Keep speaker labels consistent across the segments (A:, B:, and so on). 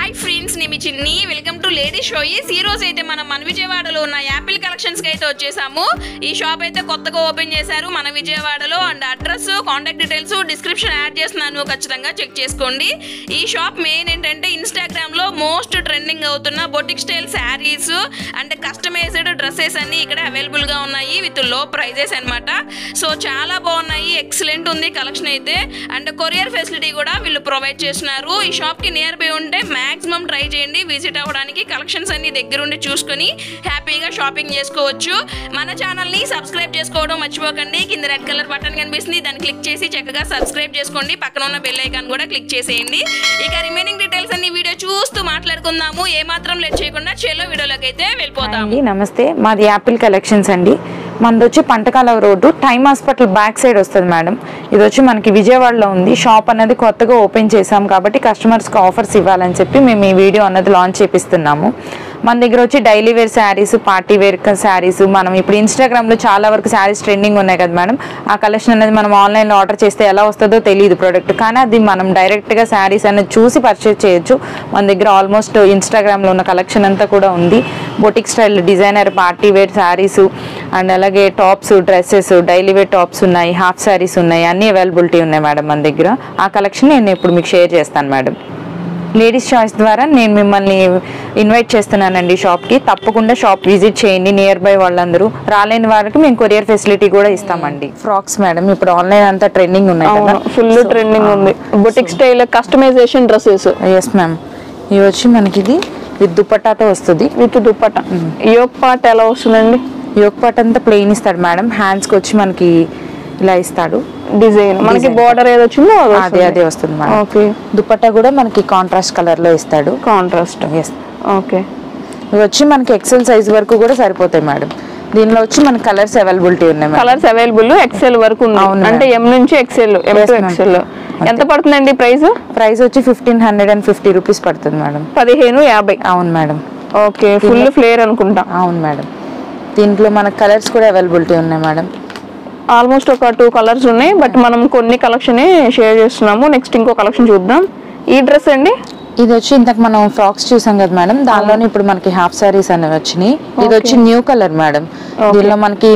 A: Hi friends నేను మీ చిన్ని welcome to lady షోయిస్ ఈ రోజు అయితే మనం మన విజయవాడలో ఉన్న యాపిల్ కలెక్షన్స్ కి అయితే వచ్చేసాము ఈ షాప్ అయితే కొత్తగా ఓపెన్ చేశారు మన విజయవాడలో and address contact details description add చేస్తున్నాను ఖచ్చితంగా చెక్ చేసుకోండి ఈ షాప్ మెయిన్ ఏంటంటే ఇన్స్టాగ్రామ్ లో మోస్ట్ ట్రెండింగ్ అవుతున్న boutique style sarees and customised dresses అన్ని ఇక్కడ అవైలబుల్ గా ఉన్నాయి విత్ లో ప్రైజెస్ అన్నమాట సో చాలా బాగున్నాయి ఎక్సలెంట్ ఉంది కలెక్షన్ అయితే అండ్ కొరియర్ ఫెసిలిటీ కూడా వీళ్ళు ప్రొవైడ్ చేస్తున్నారు ఈ షాప్ కి నియర్ బై ఉంటే మాక్సిమం ట్రై చేయండి విజిట్ అవ్వడానికి కలెక్షన్స్ అన్ని దగ్గరుండి చూసుకొని హ్యాపీగా షాపింగ్ చేసుకోవచ్చు మన ఛానల్ ని సబ్స్క్రైబ్ చేసుకోవడం మర్చిపోకండి కింద రెడ్ కలర్ బటన్ కనిపిస్తుంది దాన్ని క్లిక్ చేసి చక్కగా సబ్స్క్రైబ్ చేసుకోండి పక్కన ఉన్న బెల్ ఐకాన్ కూడా క్లిక్ చేసేయండి ఇక రిమైనింగ్ డీటెయిల్స్ అన్ని వీడియో చూస్తూ మాట్లాడుకుందాము ఏ మాత్రం లేట్ చేయకుండా చెల్లో వీడియోలోకి అయితే వెళ్ళిపోతాము
B: అండి నమస్తే మాది యాపిల్ కలెక్షన్స్ అండి మనది వచ్చి Pantakala road time hospital back side వస్తుంది మేడం ఇది వచ్చి మనకి విజయవాడలో ఉంది షాప్ అనేది కొత్తగా ఓపెన్ చేసాం కాబట్టి కస్టమర్స్కి ఆఫర్స్ ఇవ్వాలని చెప్పి మేము ఈ వీడియో అన్నది లాంచ్ చేపిస్తున్నాము మన దగ్గర వచ్చి daily wear sarees party wear sarees మనం ఇప్పుడు ఇన్స్టాగ్రామ్లో చాలా వరకు శారీస్ ట్రెండింగ్ ఉన్నాయి కదా మేడం ఆ కలెక్షన్ అనేది మనం ఆన్లైన్లో ఆర్డర్ చేస్తే ఎలా వస్తుందో తెలియదు ప్రోడక్ట్ కానీ అది మనం డైరెక్ట్గా శారీస్ అనేది చూసి పర్చేజ్ చేయొచ్చు మన దగ్గర ఆల్మోస్ట్ ఇన్స్టాగ్రామ్లో ఉన్న కలెక్షన్ అంతా కూడా ఉంది boutique style designer party wear sarees and అలాగే tops dresses daily wear tops ఉన్నాయి హాఫ్ శారీస్ ఉన్నాయి అన్ని అవైలబిలిటీ ఉన్నాయి మేడం మన దగ్గర ఆ కలెక్షన్ నేను ఇప్పుడు మీకు షేర్ చేస్తాను మేడం లేడీస్ చాయిస్ ద్వారా నేను మిమ్మల్ని ఇన్వైట్ చేస్తున్నానండి షాప్కి తప్పకుండా షాప్ విజిట్ చేయండి నియర్ బై వాళ్ళందరూ రాలేని వారికి మేము కొరియర్ ఫెసిలిటీ కూడా ఇస్తామండి ఫ్రాక్స్ మేడం ఇప్పుడు ఆన్లైన్ అంతా ట్రెండింగ్ ఉన్నాయి కదా
C: అవును ఫుల్ ట్రెండింగ్ ఉంది boutique style customisation dresses
B: yes ma'am ఇవి వచ్చి మనకి ఇది విత్ దుపట్టాతో వస్తుంది
C: విత్ దుప్పట యోగ్ పార్ట్ ఎలా వస్తుందండి
B: యోగ్ పాట్ అంతా ప్లెయిన్ ఇస్తాడు మేడం హ్యాండ్స్కి వచ్చి మనకి ఇలా ఇస్తాడు
C: డిజైన్ మనకి
B: Design.
C: బార్డర్ ఏది వచ్చిందో
B: అదే అదే వస్తుంది మేడం
C: ఓకే
B: దుపట్టా కూడా మనకి కాంట్రాస్ట్ కలర్ లో ఇస్తాడు
C: కాంట్రాస్ట్
B: ఎస్
C: ఓకే
B: ఇవి వచ్చి మనకి ఎక్సెల్ సైజ్ వరకు కూడా సరిపోతాయి మేడం దీనిలో వచ్చి మనకి కలర్స్ అవైలబిలిటీ ఉన్నాయి మేడం
C: కలర్స్ అవైలబుల్ ఎక్సెల్ వరకు ఉంది
B: అవును,
C: అంటే ఎం నుంచి XL M
B: Yes,
C: to
B: ma'am.
C: XL ఎంత పడుతుందండి ప్రైస్
B: ప్రైస్ వచ్చి fifteen hundred and fifty rupees పడుతుంది మేడం
C: పదిహేను యాభై
B: అవును మేడం
C: ఓకే ఫుల్ ఫ్లేర్ అనుకుంటా
B: అవును మేడం దీంట్లో మనకి కలర్స్ కూడా అవైలబిలిటీ ఉన్నాయి మేడం
C: ఆల్మోస్ట్ ఒక టూ కలర్స్ ఉన్నాయి బట్ మనం కొన్ని కలెక్షన్ షేర్ చేస్తున్నాము నెక్స్ట్ ఇంకో కలెక్షన్ చూద్దాం ఈ డ్రెస్ అండి
B: ఇది వచ్చి ఇంతకు మనం ఫ్రాక్స్ చూసాం కదా మేడం దానిలోనే ఇప్పుడు మనకి హాఫ్ సారీస్ అనేవి వచ్చినాయి ఇది వచ్చి న్యూ కలర్ మేడం దీనిలో మనకి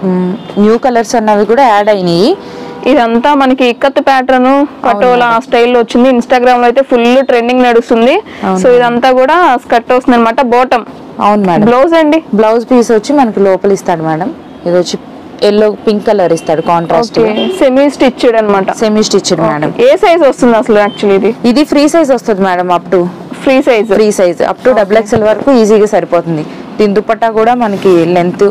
B: న్యూ కలర్స్ అన్నవి కూడా యాడ్ అయినాయి
C: ఇదంతా మనకి ఇక్కత్ ప్యాటర్న్ పటోలా స్టైల్లో వచ్చింది ఇన్స్టాగ్రామ్ లో అయితే ఫుల్ ట్రెండింగ్ నడుస్తుంది సో ఇదంతా కూడా స్కర్ట్ వస్తుంది అనమాట బాటమ్
B: అవును మేడం
C: బ్లౌజ్ అండి
B: బ్లౌజ్ పీస్ వచ్చి మనకి లోపల ఇస్తాడు మేడం ఇది వచ్చి ఎల్లో పింక్ కలర్ ఇస్తాడు కాంట్రాస్ట్
C: ఓకే సెమీ స్టిచ్డ్ అన్నమాట
B: సెమీ స్టిచ్డ్ మేడం
C: ఏ సైజ్ వస్తుంది అసలు యాక్చువల్లీ ఇది
B: ఇది ఫ్రీ సైజ్ వస్తుంది madam up to
C: free size
B: free size up to double XL వరకు ఈజీగా సరిపోతుంది దీని దుపట్టా కూడా మనకి లెంత్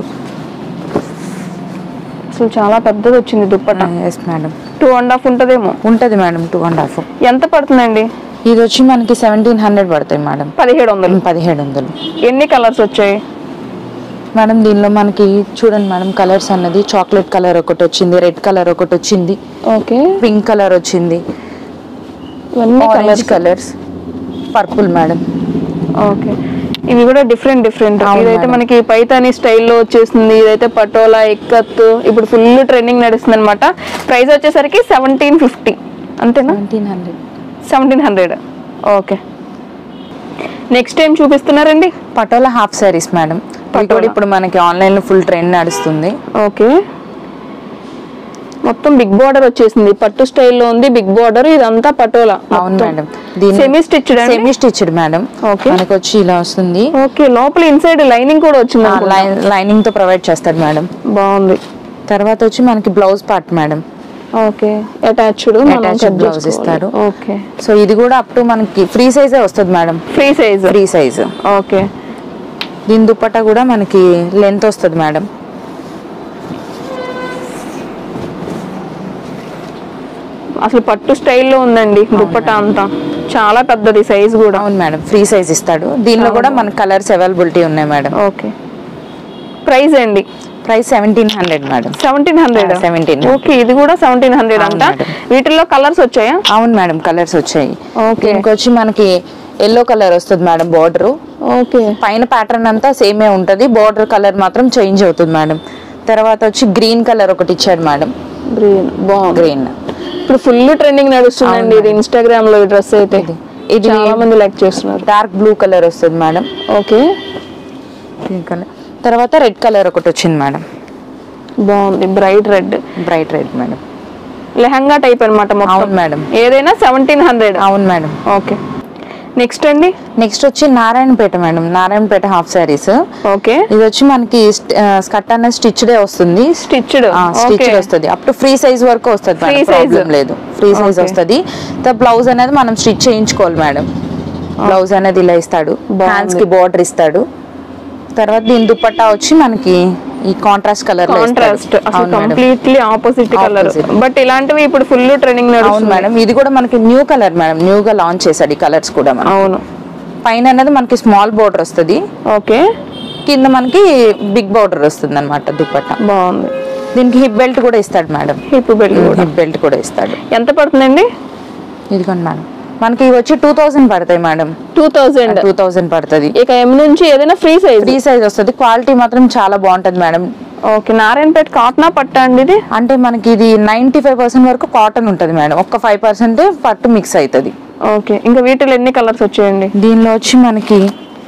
C: అసలు చాలా పెద్దది వచ్చింది dupatta
B: yes madam
C: two and half ఉంటదేమో
B: ఉంటుంది మేడం టూ అండ్ హాఫ్
C: ఎంత పడుతుందండి
B: ఇది వచ్చి మనకి సెవెంటీన్ హండ్రెడ్ పడతాయి మేడం
C: పదిహేడు వందలు
B: పదిహేడు వందలు
C: ఎన్ని కలర్స్ వచ్చాయి
B: మేడం దీనిలో మనకి చూడండి మేడం కలర్స్ అన్నది చాక్లెట్ కలర్ ఒకటి వచ్చింది రెడ్ కలర్ ఒకటి వచ్చింది
C: ఓకే
B: పింక్ కలర్ వచ్చింది
C: ఇవన్నీ
B: orange
C: colours
B: colours purple madam
C: okay ఇవి కూడా డిఫరెంట్ డిఫరెంట్
B: అవును
C: ఇదైతే
B: మేడం.
C: మనకి పైతాని స్టైల్లో వచ్చేసింది ఇదైతే పటోలా ఎక్కత్ ఇప్పుడు ఫుల్ ట్రెండింగ్ నడుస్తుంది అనమాట ప్రైస్ వచ్చేసరికి సెవెంటీన్ ఫిఫ్టీ అంతేనా
B: seventeen hundred
C: seventeen hundred okay next time చూపిస్తున్నారండి
B: పటోలా హాఫ్ సారీస్ మేడం ఇవి కూడా
C: పటోలా.
B: ఇప్పుడు మనకి ఆన్లైన్ లో ఫుల్ ట్రెండ్ నడుస్తుంది
C: ఓకే మొత్తం బిగ్ బార్డర్ వచ్చేసింది పట్టు స్టైల్లో ఉంది బిగ్ బార్డర్ ఇదంతా పటోలా
B: అవును madam
C: semi stitched
B: semi stitched madam
C: Okay.
B: మనకి వచ్చి ఇలా వస్తుంది
C: ఓకే లోపల ఇన్సైడ్ లైనింగ్ కూడా వచ్చింది అనుకుంటా.
B: లైనింగ్ తో ప్రొవైడ్ చేస్తాడు మేడం
C: బాగుంది
B: తర్వాత వచ్చి మనకి blouse part madam
C: okay attached
B: Attached blouse ఇస్తారు.
C: ఓకే
B: సో ఇది కూడా అప్ టు మనకి ఫ్రీ సైజే వస్తుంది madam
C: free size
B: free size
C: okay
B: దీని దుపట్టా కూడా మనకి లెంత్ వస్తుంది మేడం
C: అసలు పట్టు స్టైల్లో ఉందండి దుప్పట అంతా చాలా పెద్దది సైజ్ కూడా
B: అవును మేడం ఫ్రీ సైజ్ ఇస్తాడు దీనిలో కూడా మన కలర్స్ అవైలబిలిటీ ఉన్నాయి మేడం
C: ఓకే ప్రైస్ అండి
B: price seventeen hundred madam
C: seventeen hundred
B: ఆ, 1700.
C: ఓకే ఇది కూడా సెవెంటీన్ హండ్రెడ్ అంట
B: అవును మేడం.
C: వీటిల్లో కలర్స్ వచ్చాయా
B: అవును మేడం కలర్స్ వచ్చాయి
C: ఓకే
B: దీనికి వచ్చి మనకి ఎల్లో కలర్ వస్తుంది మేడం బార్డర్
C: ఓకే
B: పైన ప్యాటర్న్ అంతా సేమే ఉంటది బార్డర్ కలర్ మాత్రం చేంజ్ అవుతుంది మేడం తర్వాత వచ్చి గ్రీన్ కలర్ ఒకటి ఇచ్చాడు మేడం
C: గ్రీన్ బాగుంది
B: గ్రీన్
C: ఇప్పుడు ఫుల్ ట్రెండింగ్ నడుస్తుందండి ఇది ఇన్స్టాగ్రామ్ లో ఈ డ్రెస్ అయితే
B: ఇది
C: చాలా మంది లైక్ చేస్తున్నారు
B: డార్క్ బ్లూ కలర్ వస్తుంది మేడం
C: ఓకే
B: పింక్ కలర్ తర్వాత రెడ్ కలర్ ఒకటి వచ్చింది మేడం
C: బాగుంది bright red
B: bright red madam
C: lehenga type అన్నమాట మొత్తం
B: అవును మేడం
C: ఏదైనా సెవెంటీన్ హండ్రెడ్
B: అవును మేడం
C: ఓకే నెక్స్ట్ అండి
B: నెక్స్ట్ వచ్చి Narayanpet madam Narayanpet half sarees
C: okay
B: ఇది వచ్చి మనకి స్కట్ అనేది స్టిచ్డే వస్తుంది
C: స్టిచ్డ్
B: స్టిచ్ వస్తుంది అప్ టు ఫ్రీ సైజ్ వరకు వస్తుంది
C: Free
B: మేడం
C: size.
B: ప్రాబ్లం లేదు ఫ్రీ సైజ్
C: Okay.
B: వస్తుంది బ్లౌజ్ అనేది మనం స్టిచ్ చేయించుకోవాలి మేడం బ్లౌజ్ అనేది ఇలా ఇస్తాడు
C: బాగుంది.
B: హ్యాండ్స్ కి బార్డర్ ఇస్తాడు తర్వాత దీని దుపట్టా వచ్చి మనకి ఈ కాంట్రాస్ట్ కలర్
C: కాంట్రాస్ట్ అసలు completely opposite colour
B: Opposite.
C: But ఇలాంటివి ఇప్పుడు ఫుల్ ట్రెండింగ్
B: అవును
C: నడుస్తుంది
B: మేడం ఇది కూడా మనకి న్యూ కలర్ మేడం న్యూ గా లాంచ్ చేశాడు ఈ కలర్స్ కూడా మనం
C: అవును
B: పైన అనేది మనకి స్మాల్ బోర్డర్ వస్తుంది
C: ఓకే
B: కింద మనకి బిగ్ బోర్డర్ వస్తుంది అనమాట దుపట్టా
C: బాగుంది
B: దీనికి హిప్ బెల్ట్ కూడా ఇస్తాడు మేడం
C: హిప్ బెల్ట్ కూడా
B: హిప్ బెల్ట్ కూడా ఇస్తాడు
C: ఎంత పడుతుందండి
B: ఇదిగోండి మేడం మనకి ఇవి వచ్చి టూ థౌసండ్ పడతాయి madam
C: two thousand
B: two thousand పడుతుంది
C: ఇక ఎం నుంచి ఏదైనా ఫ్రీ సైజ్
B: ఫ్రీ సైజ్ వస్తుంది క్వాలిటీ మాత్రం చాలా బాగుంటుంది మేడం
C: ఓకే నారాయణపేట కాటనా పట్టా అండి ఇది
B: అంటే మనకి ఇది నైన్టీ ఫైవ్ పర్సెంట్ వరకు కాటన్ ఉంటుంది మేడం ఒక్క ఫైవ్ పర్సెంట్ పట్టు మిక్స్ అవుతుంది
C: ఓకే ఇంకా వీటిలో ఎన్ని కలర్స్ వచ్చాయండి
B: దీనిలో వచ్చి మనకి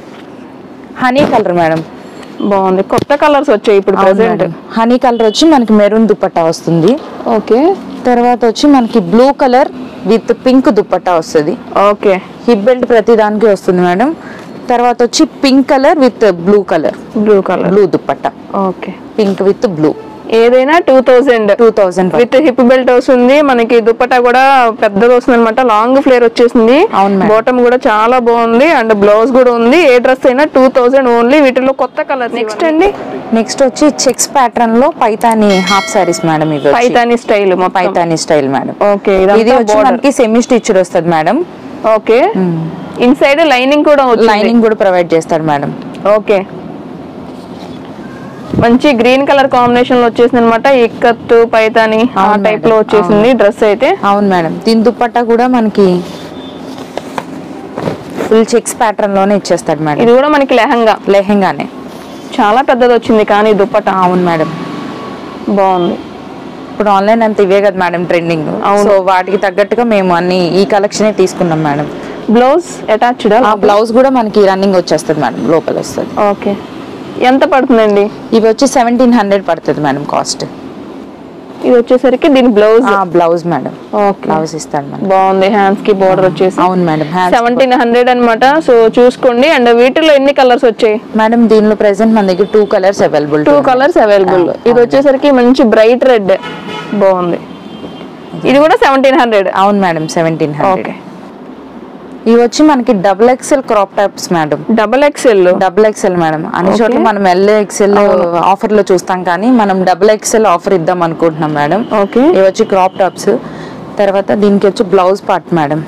B: హనీ కలర్ మేడం
C: బాగుంది కొత్త కలర్స్ వచ్చాయి ఇప్పుడు ప్రెసెంట్
B: హనీ కలర్ వచ్చి మనకి మెరూన్ దుపట్టా వస్తుంది
C: ఓకే
B: తర్వాత వచ్చి మనకి blue colour with pink dupatta వస్తుంది
C: ఓకే
B: హిప్ బెల్ట్ ప్రతి దానికి వస్తుంది మేడం తర్వాత వచ్చి pink colour with blue colour
C: blue colour
B: blue dupatta
C: okay
B: pink with blue
C: ఏదైనా two thousand
B: two thousand
C: with hip belt వస్తుంది మనకి దుపట్టా కూడా పెద్దది వస్తుంది అనమాట లాంగ్ ఫ్లేర్ వచ్చేసింది
B: అవును మేడం.
C: బాటమ్ కూడా చాలా బాగుంది అండ్ బ్లౌజ్ కూడా ఉంది ఏ డ్రెస్ అయినా టూ థౌజండ్ ఓన్లీ వీటిలో కొత్త కలర్ నెక్స్ట్ అండి
B: నెక్స్ట్ వచ్చి చెక్స్ ప్యాటర్న్ లో పైతాని హాఫ్ సారీస్ మేడం ఇవి వచ్చి.
C: పైతాని స్టైల్ మొత్తం
B: పైతాని స్టైల్ మేడం
C: ఓకే
B: ఇది వచ్చి మనకి సెమీ స్టిచ్డ్ వస్తుంది మేడం
C: ఓకే ఇన్సైడ్ లైనింగ్ కూడా వచ్చింది
B: లైనింగ్ కూడా ప్రొవైడ్ చేస్తారు మేడం
C: ఓకే మంచి గ్రీన్ కలర్ కాంబినేషన్ లో వచ్చేసింది అనమాట ఇక్కత్తు పైతాని ఆ
B: అవును
C: టైప్
B: మేడం,
C: లో వచ్చేసింది డ్రెస్ అయితే
B: అవును మేడం దీని దుపట్టా కూడా మనకి ఫుల్ చెక్స్ ప్యాటర్న్ లోనే ఇచ్చేస్తాడు మేడం
C: ఇది కూడా మనకి లెహంగా
B: లెహెంగానే
C: చాలా పెద్దది వచ్చింది కానీ దుప్పట
B: అవును మేడం
C: బాగుంది
B: ఇప్పుడు ఆన్లైన్ అంత ఇవే కదా మేడం ట్రెండింగ్ సో వాటికి తగ్గట్టుగా మేము అన్ని ఈ కలెక్షనే తీసుకున్నాం మేడం
C: బ్లౌజ్ అటాచ్డ్
B: ఆ బ్లౌజ్ కూడా మనకి రన్నింగ్ వచ్చేస్తుంది మేడం లోపల వస్తుంది
C: ఓకే ఎంత పడుతుందండి
B: ఇవి వచ్చి సెవెంటీన్ హండ్రెడ్ పడుతుంది మేడం కాస్ట్
C: ఇది వచ్చేసరికి దీని blouse
B: blouse madam
C: okay
B: blouse ఇస్తాడు మేడం
C: బాగుంది హ్యాండ్స్ కి బోర్డర్ వచ్చేసి
B: అవును మేడం హ్యాండ్స్
C: సెవెంటీన్ హండ్రెడ్ అనమాట సో చూసుకోండి అండ్ వీటిలో ఎన్ని కలర్స్ వచ్చాయి
B: మేడం దీనిలో ప్రెసెంట్ మన దగ్గర two colours available
C: two colours available ఇది వచ్చేసరికి మంచి బ్రైట్ రెడ్ బాగుంది ఇది కూడా సెవెంటీన్ హండ్రెడ్
B: అవును మేడం సెవెంటీన్ హండ్రెడ్
C: ఓకే
B: ఇవి వచ్చి మనకి double XL crop tops madam
C: double XL
B: double XL madam అన్ని
C: Okay.
B: చోట్ల మనం ఎల్ ఎక్సెల్ ఆఫర్ లో చూస్తాం కానీ మనం డబుల్ ఎక్సెల్ ఆఫర్ ఇద్దాం అనుకుంటున్నాం మేడం
C: ఓకే
B: ఇవి వచ్చి క్రాప్ టాప్స్ తర్వాత దీనికి వచ్చి blouse part madam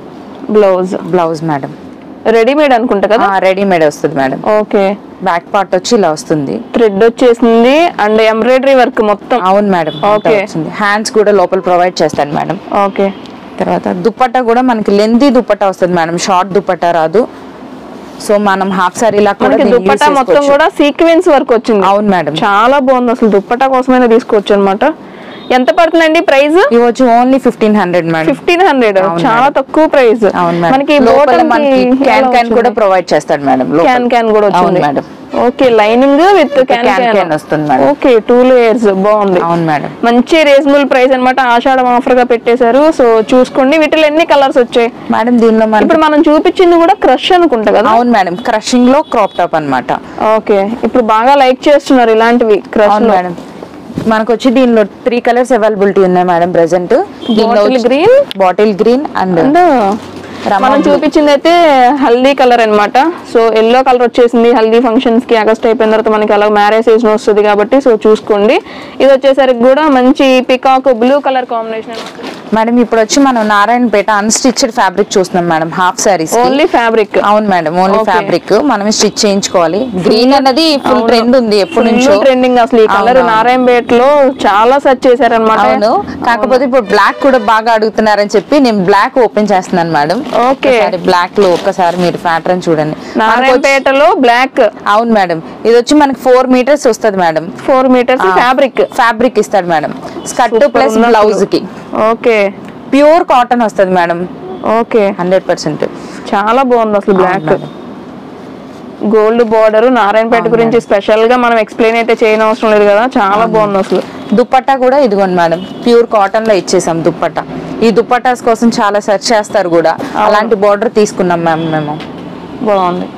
C: blouse
B: blouse madam
C: readymade అనుకుంటా కదా
B: రెడీమేడ్ వస్తుంది మేడం
C: ఓకే
B: బ్యాక్ పార్ట్ వచ్చి ఇలా వస్తుంది
C: థ్రెడ్ వచ్చేసింది అండ్ ఎంబ్రాయిడరీ వర్క్ మొత్తం
B: అవును మేడం
C: Okay.
B: వచ్చింది హ్యాండ్స్ కూడా లోపల ప్రొవైడ్ చేస్తాను మేడం
C: ఓకే
B: తర్వాత దుపట్టా కూడా మనకి లెంతీ దుపట్టా వస్తుంది మేడం షార్ట్ దుపట్టా రాదు సో మనం హాఫ్ సారీ లా కూడా
C: మనకి
B: దీన్ని use
C: దుప్పటా మొత్తం
B: చేసుకోవచ్చు.
C: కూడా సీక్వెన్స్ వర్క్ వచ్చింది
B: అవును మేడం
C: చాలా బాగుంది అసలు దుప్పటా కోసమైనా తీసుకోవచ్చు అనమాట ఎంత పడుతుందండి ప్రైస్
B: ఇవి వచ్చి only fifteen hundred madam
C: fifteen hundred
B: అవును
C: చాలా తక్కువ ప్రైస్
B: అవును మేడం
C: మనకి
B: లోపల
C: bottom కి
B: మనకి క్యాన్
C: ఎలా
B: క్యాన్ కూడా
C: వచ్చింది?
B: ప్రొవైడ్ చేస్తాడు మేడం లోపల.
C: క్యాన్ క్యాన్ కూడా
B: అవును
C: వచ్చింది
B: madam
C: okay lining with can
B: can can
C: can
B: వస్తుంది మేడం.
C: ఓకే టూ లేయర్స్ బాగుంది
B: అవును మేడం
C: మంచి రీజనబుల్ ప్రైస్ అన్నమాట ఆషాఢం ఆఫర్ గా పెట్టేశారు సో చూసుకోండి వీటిలో ఎన్ని కలర్స్ వచ్చాయి
B: మేడం దీనిలో మన
C: ఇప్పుడు మనం చూపించింది కూడా క్రష్ అనుకుంటా కదా
B: అవును మేడం క్రషింగ్ లో క్రాప్ టాప్ అన్నమాట
C: ఓకే ఇప్పుడు బాగా లైక్ చేస్తున్నారు ఇలాంటివి క్రష్
B: అవును మేడం మనకు వచ్చి దీనిలో త్రీ కలర్స్ అవైలబిలిటీ ఉన్నాయి madam present
C: bottle green
B: bottle green and
C: and
B: Rama
C: మనం చూపించింది అయితే హల్దీ కలర్ అన్నమాట సో ఎల్లో కలర్ వచ్చేసింది హల్దీ ఫంక్షన్స్ కి ఆగస్ట్ అయిపోయిన తర్వాత మనకి అలా మ్యారేజ్ సీజన్ వస్తుంది కాబట్టి సో చూసుకోండి ఇది వచ్చేసరికి కూడా మంచి peacock blue colour combination
B: madam ఇప్పుడు వచ్చి మనం నారాయణపేట అన్స్టిచ్డ్ ఫ్యాబ్రిక్ చూస్తున్నాం madam half sarees
C: only fabric
B: అవును మేడం ఓన్లీ
C: Okay.
B: ఫ్యాబ్రిక్ మనం స్టిచ్ చేయించుకోవాలి గ్రీన్ అన్నది ఫుల్ ట్రెండ్ ఉంది ఎప్పటి నుంచో
C: ట్రెండింగ్ అసలు ఈ కలర్
B: అవును.
C: నారాయణపేట లో చాలా సెర్చ్ చేశారనమాట
B: అవును కాకపోతే ఇప్పుడు బ్లాక్ కూడా బాగా అడుగుతున్నారని చెప్పి నేను బ్లాక్ ఓపెన్ చేస్తున్నాను మేడం
C: ఓకే
B: బ్లాక్ లో ఒక్కసారి మీరు ప్యాటర్న్ చూడండి మనకు వచ్చి-
C: నారాయణపేటలో బ్లాక్
B: అవును మేడం ఇది వచ్చి మనకి ఫోర్ మీటర్స్ వస్తుంది madam
C: four meters fabric
B: fabric ఇస్తాడు మేడం స్కర్ట్
C: Super
B: ప్లస్
C: ఉంది
B: బ్లౌజ్
C: అసలు.
B: కి
C: ఓకే
B: ప్యూర్ కాటన్ వస్తుంది మేడం
C: ఓకే
B: హండ్రెడ్ పర్సెంట్
C: చాలా బాగుంది అసలు black
B: madam.
C: Gold border Narayanpet గురించి స్పెషల్ గా మనం ఎక్స్ప్లెయిన్ అయితే చేయని అవసరం లేదు కదా చాలా బాగుంది అసలు
B: దుప్పట్టా కూడా ఇదిగోండి మేడం ప్యూర్ కాటన్ లో ఇచ్చేసాం దుప్పట్టా ఈ దుప్పటాస్ కోసం చాలా సెర్చ్ చేస్తారు కూడా అలాంటి బార్డర్ తీసుకున్నాం మ్యామ్ మేము
C: బాగుంది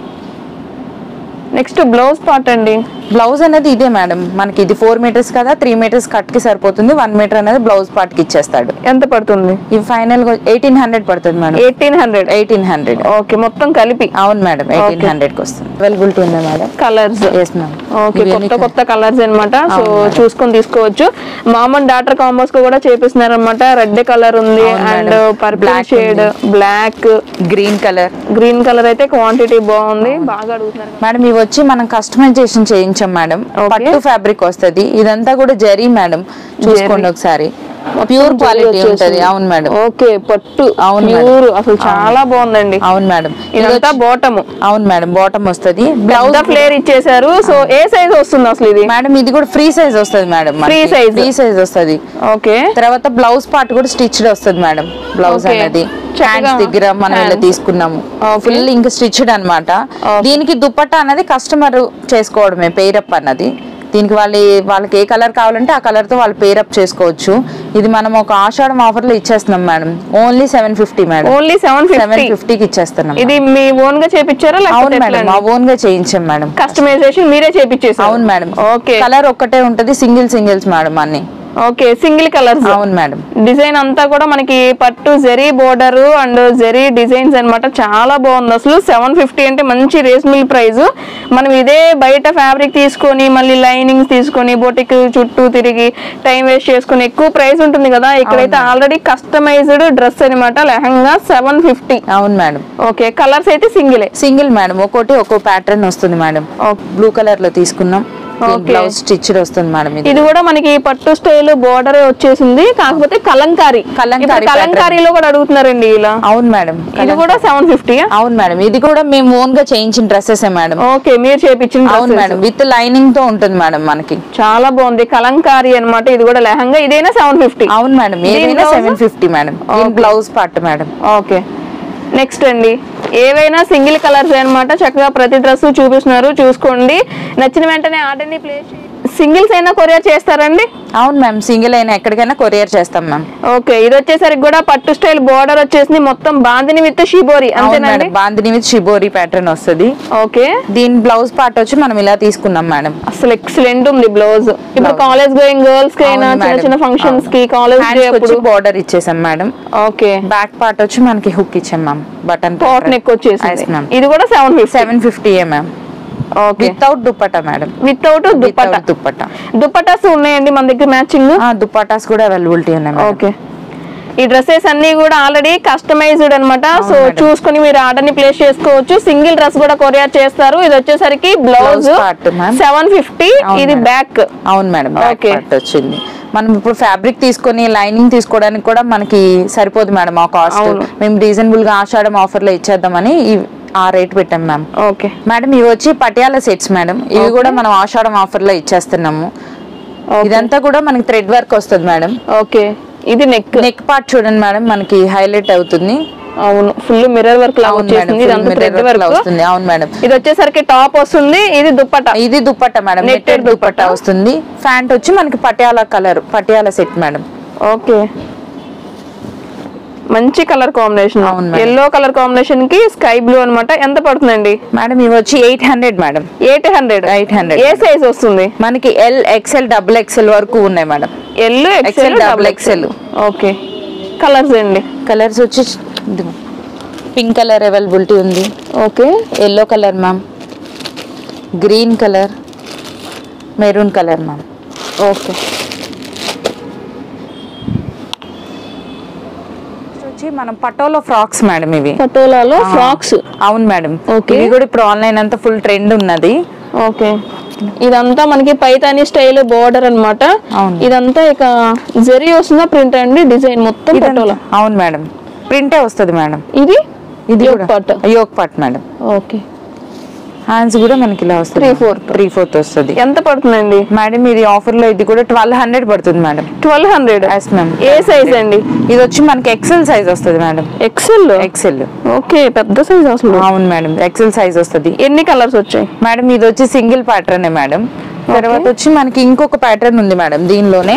C: నెక్స్ట్ బ్లౌజ్ పార్ట్ అండి
B: బ్లౌజ్ అనేది ఇదే మేడం మనకి ఇది ఫోర్ మీటర్స్ కదా త్రీ మీటర్స్ కట్ కి సరిపోతుంది వన్ మీటర్ అనేది బ్లౌజ్ పార్ట్ కి ఇచ్చేస్తాడు
C: ఎంత పడుతుంది
B: ఇది ఫైనల్ గా ఎయిటీన్ హండ్రెడ్ పడుతుంది madam
C: eighteen hundred
B: eighteen hundred
C: okay మొత్తం కలిపి
B: అవును మేడం ఎయిటీన్ హండ్రెడ్ కి వస్తుంది అవైలబిలిటీ ఉంది madam
C: colours
B: yes ma'am
C: okay కొత్త కొత్త కలర్స్ అన్నమాట సో చూసుకొని తీసుకోవచ్చు మామూలు డాటర్ కాంబోస్ కూడా చేపిస్తున్నారు అనమాట రెడ్ కలర్ ఉంది
B: అవును
C: and
B: madam.
C: Purple
B: Black
C: shade black
B: green colour
C: green colour అయితే క్వాంటిటీ బాగుంది బాగా అడుగుతున్నారు
B: మేడం ఇవి వచ్చి మనం కస్టమైజేషన్ చేయించాం మేడం పట్టు ఫ్యాబ్రిక్ వస్తది ఇదంతా కూడా జరీ మేడం చూసుకోండి ఒకసారి ప్యూర్ క్వాలిటీ ఉంటది అవును మేడం
C: ఓకే పట్టు
B: అవును మేడం.
C: ప్యూర్ అసలు చాలా బాగుందండి
B: అవును మేడం
C: ఇదంతా బాటమ్
B: అవును మేడం బాటమ్ వస్తది బ్లౌజ్
C: బ్లౌజ్ ఫ్లేర్ ఇచ్చేసారు సో ఏ సైజ్ వస్తుంది అసలు ఇది
B: మేడం ఇది కూడా ఫ్రీ సైజ్ వస్తది madam
C: Free size.
B: Free size వస్తది
C: ఓకే
B: తర్వాత బ్లౌజ్ పార్ట్ కూడా స్టిచ్డ్ వస్తుంది మేడం బ్లౌజ్
C: Okay.
B: అనేది
C: చక్కగా
B: హ్యాండ్స్ దగ్గర మనం ఇలా
C: hands.
B: తీసుకున్నాము
C: Okay.
B: ఫుల్ ఇంకా స్టిచ్డ్ అన్నమాట దీనికి దుప్పట్టా అనేది కస్టమర్ చేసుకోవడమే పేరప్ అన్నది దీనికి వాళ్ళ వాళ్ళకి ఏ కలర్ కావాలంటే ఆ కలర్ తో వాళ్ళు పేరప్ చేసుకోవచ్చు ఇది మనం ఒక ఆషాఢం ఆఫర్ లో ఇచ్చేస్తున్నాం madam only seven fifty madam
C: only seven
B: seven
C: fifty
B: ఫిఫ్టీకి ఇచ్చేస్తున్నాం
C: ఇది మీ ఓన్ గా చేపించారా
B: అవును
C: లేకపోతే
B: మేడం మా ఓన్ గా చేయించాం మేడం
C: కస్టమైజేషన్ మీరే చేపించేసారు
B: అవును మేడం
C: ఓకే
B: కలర్ ఒక్కటే ఉంటది సింగిల్ సింగిల్స్ మేడం అన్ని
C: ఓకే సింగిల్ కలర్స్
B: అవును మేడం
C: డిజైన్ అంతా కూడా మనకి పట్టు zari border and zari designs అన్నమాట చాలా బాగుంది అసలు సెవెన్ ఫిఫ్టీ అంటే మంచి రీజనబుల్ ప్రైస్ మనం ఇదే బయట ఫ్యాబ్రిక్ తీసుకొని మళ్ళీ లైనింగ్స్ తీసుకొని బొటిక్ చుట్టూ తిరిగి టైం వేస్ట్ చేసుకొని ఎక్కువ ప్రైస్ ఉంటుంది కదా ఇక్కడైతే ఆల్రెడీ కస్టమైజ్డ్ డ్రెస్ అనమాట లెహంగా సెవెన్ ఫిఫ్టీ
B: అవును మేడం
C: ఓకే కలర్స్ అయితే సింగిలే
B: సింగిల్ మేడం ఒక్కోటి ఒక్కో ప్యాటర్న్ వస్తుంది మేడం బ్లూ కలర్ లో తీసుకున్నాం
C: Okay.
B: బ్లౌజ్ స్టిచ్డ్ వస్తుంది మేడం ఇది
C: ఇది కూడా మనకి పట్టు స్టైల్ బోర్డర్ వచ్చేసింది కాకపోతే కలంకారీ
B: కలంకారీ
C: ఇప్పుడు కలంకారీలో కూడా అడుగుతున్నారండి ఇలా
B: అవును మేడం
C: ఇది కూడా సెవెన్ ఫిఫ్టీ
B: అవును మేడం ఇది కూడా మేము ఓన్ గా చేయించిన డ్రెస్సెస్ మేడం
C: ఓకే మీరు చేపించిన
B: అవును
C: dresses.
B: మేడం విత్ లైనింగ్ తో ఉంటుంది మేడం మనకి
C: చాలా బాగుంది కలంకారీ అన్నమాట ఇది కూడా లెహంగా ఇదైనా సెవెన్ ఫిఫ్టీ
B: అవును మేడం
C: దీని
B: ఏదైనా
C: blouse?
B: సెవెన్ ఫిఫ్టీ మేడం దీని blouse part madam
C: okay next అండి ఏవైనా సింగిల్ కలర్స్ అన్నమాట చక్కగా ప్రతి డ్రెస్ చూపిస్తున్నారు చూసుకోండి నచ్చిన వెంటనే ఆర్డర్ని ప్లేస్ సింగిల్స్ అయినా కొరియర్ చేస్తారండి
B: అవును మ్యామ్ సింగిల్ అయినా ఎక్కడికైనా కొరియర్ చేస్తాం మ్యామ్
C: ఓకే ఇది వచ్చేసరికి కూడా పట్టు స్టైల్ బోర్డర్ వచ్చేసింది మొత్తం బాందిని విత్ షిబోరి
B: అవును
C: అంతేనండి
B: madam bandhani with shibori pattern వస్తుంది
C: ఓకే
B: దీని బ్లౌజ్ పార్ట్ వచ్చి మనం ఇలా తీసుకున్నాం మేడం
C: అసలు ఎక్సలెంట్ ఉంది బ్లౌజ్ ఇప్పుడు కాలేజ్ గోయింగ్ గర్ల్స్ కి అయినా
B: అవును
C: చిన్న
B: మేడం.
C: చిన్న ఫంక్షన్స్ కి
B: అవును.
C: కాలేజ్
B: Hands
C: డే
B: కి
C: అప్పుడు
B: వచ్చి బార్డర్ ఇచ్చేసాం మేడం
C: ఓకే
B: బ్యాక్ పార్ట్ వచ్చి మనకి హుక్ ఇచ్చాం మ్యామ్ బటన్
C: పాట్ నెక్ వచ్చేసింది
B: మ్యామ్
C: ఇది కూడా seven fifty
B: seven fifty ma'am
C: okay
B: without dupatta madam
C: without dupatta
B: without dupatta
C: dupattas ఉన్నాయండి మన దగ్గర మ్యాచింగ్
B: ఆ, దుప్పటాస్ కూడా అవైలబిలిటీ ఉన్నాయి మేడం
C: ఓకే ఈ డ్రెస్సెస్ అన్ని కూడా ఆల్రెడీ కస్టమైజ్డ్ అన్నమాట సో
B: మేడం.
C: చూసుకొని మీరు ఆర్డర్ ని ప్లేస్ చేసుకోవచ్చు సింగిల్ డ్రెస్ కూడా కొరియర్ చేస్తారు ఇది వచ్చేసరికి blouse
B: Blouse part, ma'am.
C: Seven fifty
B: అవును
C: ఇది
B: మేడం.
C: బ్యాక్
B: అవును మేడం బ్యాక్
C: Okay.
B: పార్ట్ వచ్చింది మనం ఇప్పుడు ఫ్యాబ్రిక్ తీసుకొని లైనింగ్ తీసుకోవడానికి కూడా మనకి సరిపోదు మేడం ఆ కాస్ట్
C: అవును.
B: మేము రీజనబుల్ గా ఆషాఢం ఆఫర్ లో ఇచ్చేద్దామని ఈ- ఆ రేట్ పెట్టాం మ్యామ్
C: ఓకే
B: మేడం ఇవి వచ్చి పటియాల సెట్స్ మేడం ఇవి కూడా మనం ఆషాఢం ఆఫర్ లో ఇచ్చేస్తున్నాము ఇదంతా కూడా మనకి థ్రెడ్ వర్క్ వస్తుంది మేడం
C: ఓకే ఇది నెక్
B: నెక్ పార్ట్ చూడండి మేడం మనకి హైలైట్ అవుతుంది
C: అవును ఫుల్ మిర్రర్ వర్క్ లాగా
B: అవును మేడం
C: వచ్చేసింది ఇదంతా
B: full
C: థ్రెడ్
B: mirror work లా
C: వర్క్
B: వస్తుంది అవును మేడం
C: ఇది వచ్చేసరికి టాప్ వస్తుంది ఇది దుప్పట
B: ఇది dupatta madam
C: Netted
B: netted dupatta
C: dupatta.
B: వస్తుంది ప్యాంట్ వచ్చి మనకి Patiala colour Patiala set madam
C: okay మంచి కలర్ కాంబినేషన్
B: అవును మేడం.
C: ఎల్లో కలర్ కాంబినేషన్ కి స్కై బ్లూ అన్నమాట ఎంత పడుతుందండి
B: మేడం ఇవి వచ్చి eight hundred madam
C: eight hundred
B: 800.
C: ఏ సైజ్ వస్తుంది
B: మనకి ఎల్ ఎక్సెల్ డబుల్ ఎక్సెల్ వరకు ఉన్నాయి madam
C: L
B: XL,
C: XL
B: double
C: double
B: XL.
C: XL okay colours అండి
B: కలర్స్ వచ్చి పింక్ కలర్ అవైలబిలిటీ ఉంది
C: okay
B: yellow colour ma'am green colour maroon colour ma'am
C: okay
B: వచ్చి మనం పటోలో ఫ్రాక్స్ మేడం ఇవి
C: పటోలాలో ఫ్రాక్స్
B: అవును మేడం
C: Okay.
B: ఇవి కూడా ఇప్పుడు ఆన్లైన్ అంతా ఫుల్ ట్రెండ్ ఉన్నది
C: ఓకే ఇదంతా మనకి పైతాని స్టైల్ బోర్డర్ అన్నమాట
B: అవును.
C: ఇదంతా ఇక జరీ వస్తుందా ప్రింట్ అండి డిజైన్ మొత్తం
B: ఇదంతా-
C: పటోలా
B: అవును మేడం ప్రింటే వస్తుంది మేడం
C: ఇది
B: ఇది
C: Yoke
B: కూడా
C: part.
B: Yoke part madam
C: okay
B: hands కూడా మనకి ఇలా వస్తుంది
C: Three fourth.
B: త్రీ ఫోర్త్ వస్తుంది
C: ఎంత పడుతుందండి
B: మేడం ఇది ఆఫర్ లో ఇది కూడా ట్వెల్వ్ హండ్రెడ్ పడుతుంది madam
C: twelve hundred
B: Yes, ma'am.
C: ఏ సైజ్ అండి
B: ఇది వచ్చి మనకి ఎక్సెల్ సైజ్ వస్తుంది మేడం
C: ఎక్సెల్
B: ఎక్సెల్
C: ఓకే పెద్ద సైజ్ అసలు
B: అవును మేడం ఎక్సెల్ సైజ్ వస్తుంది
C: ఎన్ని కలర్స్ వచ్చాయి
B: మేడం ఇది వచ్చి సింగిల్ ప్యాటర్న్ మేడం తర్వాత వచ్చి మనకి ఇంకొక ప్యాటర్న్ ఉంది మేడం దీనిలోనే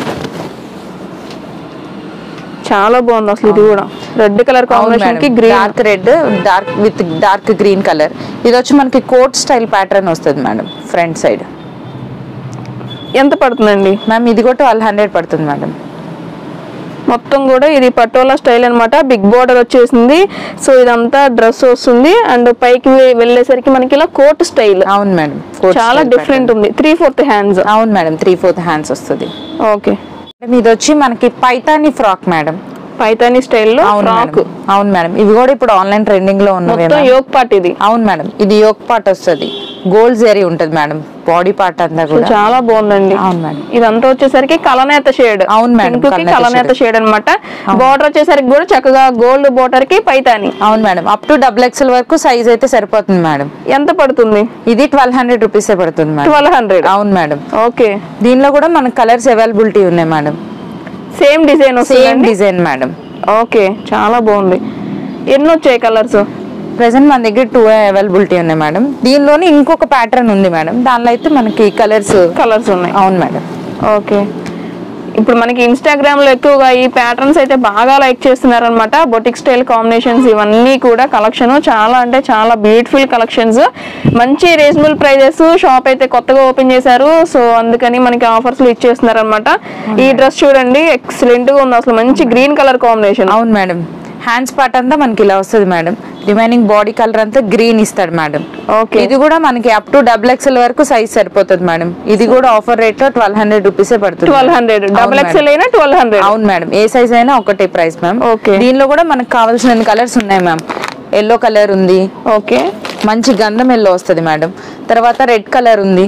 C: చాలా బాగుంది అసలు ఇది కూడా రెడ్ కలర్ కాంబినేషన్ కి green
B: dark red dark with dark green colour ఇది వచ్చి మనకి కోట్ స్టైల్ ప్యాటర్న్ వస్తుంది మేడం ఫ్రంట్ సైడ్
C: ఎంత పడుతుందండి
B: మ్యామ్ ఇది కూడా ట్వెల్వ్ హండ్రెడ్ పడుతుంది మేడం
C: మొత్తం కూడా ఇది పటోలా స్టైల్ అన్నమాట బిగ్ బోర్డర్ వచ్చేసింది సో ఇదంతా డ్రెస్ వస్తుంది అండ్ పైకి వె- వెళ్ళేసరికి మనకి ఇలా కోట్ స్టైల్
B: అవును మేడం coat
C: చాలా
B: style
C: డిఫరెంట్ ఉంది త్రీ ఫోర్త్ హ్యాండ్స్
B: pattern. అవును మేడం త్రీ ఫోర్త్ హ్యాండ్స్ వస్తుంది
C: ఓకే
B: మేడం, ఇది వచ్చి మనకి పైతాని ఫ్రాక్ మేడం
C: పైతాని స్టైల్లో
B: అవును
C: ఫ్రాక్
B: మేడం అవును మేడం ఇవి కూడా ఇప్పుడు ఆన్లైన్ ట్రెండింగ్ లో ఉన్నవి
C: మొత్తం యోగ్ పార్ట్ ఇది
B: అవును మేడం ఇది యోక్ పార్ట్ వస్తుంది గోల్డ్ జరీ ఉంటుంది మేడం బాడీ పార్ట్ అంతా
C: సో
B: కూడా
C: చాలా బాగుందండి
B: అవును మేడం
C: ఇదంతా వచ్చేసరికి కలనేత షేడ్
B: అవును మేడం,
C: పింక్ కి
B: కలనేత
C: కలనేత షేడ్ అన్నమాట బార్డర్ వచ్చేసరికి కూడా చక్కగా గోల్డ్ బోర్డర్ కి పైతాని
B: అవును madam up to double XL వరకు సైజ్ అయితే సరిపోతుంది మేడం
C: ఎంత పడుతుంది
B: ఇది ట్వెల్వ్ హండ్రెడ్ రూపీసే పడుతుంది మేడం
C: ట్వెల్వ్ హండ్రెడ్
B: అవును మేడం
C: ఓకే
B: దీనిలో కూడా మనకు కలర్స్ అవైలబిలిటీ ఉన్నాయి మేడం
C: సేమ్ డిజైన్
B: సేమ్
C: వస్తుంది
B: డిజైన్ మేడం
C: ఓకే చాలా బాగుంది ఎన్ని వచ్చాయి కలర్స్
B: ప్రెసెంట్ మన దగ్గర టూ అవైలబిలిటీ ఉన్నాయి మేడం దీనిలోనే ఇంకొక ప్యాటర్న్ ఉంది మేడం దానిలో అయితే మనకి కలర్స్
C: కలర్స్ ఉన్నాయి
B: అవును మేడం
C: ఓకే ఇప్పుడు మనకి ఇన్స్టాగ్రామ్ లో ఎక్కువగా ఈ ప్యాటర్న్స్ అయితే బాగా లైక్ చేస్తున్నారు అనమాట బొటిక్ స్టైల్ కాంబినేషన్స్ ఇవన్నీ కూడా కలెక్షన్ చాలా అంటే చాలా బ్యూటిఫుల్ కలెక్షన్స్ మంచి రీజనబుల్ ప్రైజెస్ షాప్ అయితే కొత్తగా ఓపెన్ చేశారు సో అందుకని మనకి ఆఫర్స్ ఇచ్చేస్తున్నారు అనమాట ఈ డ్రెస్ చూడండి ఎక్సలెంట్ గా ఉంది అసలు మంచి గ్రీన్ కలర్ కాంబినేషన్
B: అవును మేడం హ్యాండ్స్ పార్ట్ అంతా మనకి ఇలా వస్తుంది మేడం రిమైనింగ్ బాడీ కలర్ అంతా గ్రీన్ ఇస్తాడు మేడం
C: ఓకే
B: ఇది కూడా మనకి అప్ టు డబుల్ ఎక్స్ఎల్ వరకు సైజ్ సరిపోతుంది మేడం ఇది కూడా ఆఫర్ రేట్ లో ట్వెల్వ్ హండ్రెడ్ రూపీసే పడుతుంది
C: ట్వెల్వ్ హండ్రెడ్
B: అవును
C: డబుల్
B: మేడం.
C: ఎక్స్ఎల్ అయినా ట్వెల్వ్ హండ్రెడ్
B: అవును మేడం ఏ సైజ్ అయినా ఒకటే ప్రైస్ మ్యామ్
C: Okay.
B: దీనిలో కూడా మనకు కావాల్సిన కలర్స్ ఉన్నాయి మ్యామ్ ఎల్లో కలర్ ఉంది
C: ఓకే
B: మంచి గంధం ఎల్లో వస్తుంది మేడం తర్వాత రెడ్ కలర్ ఉంది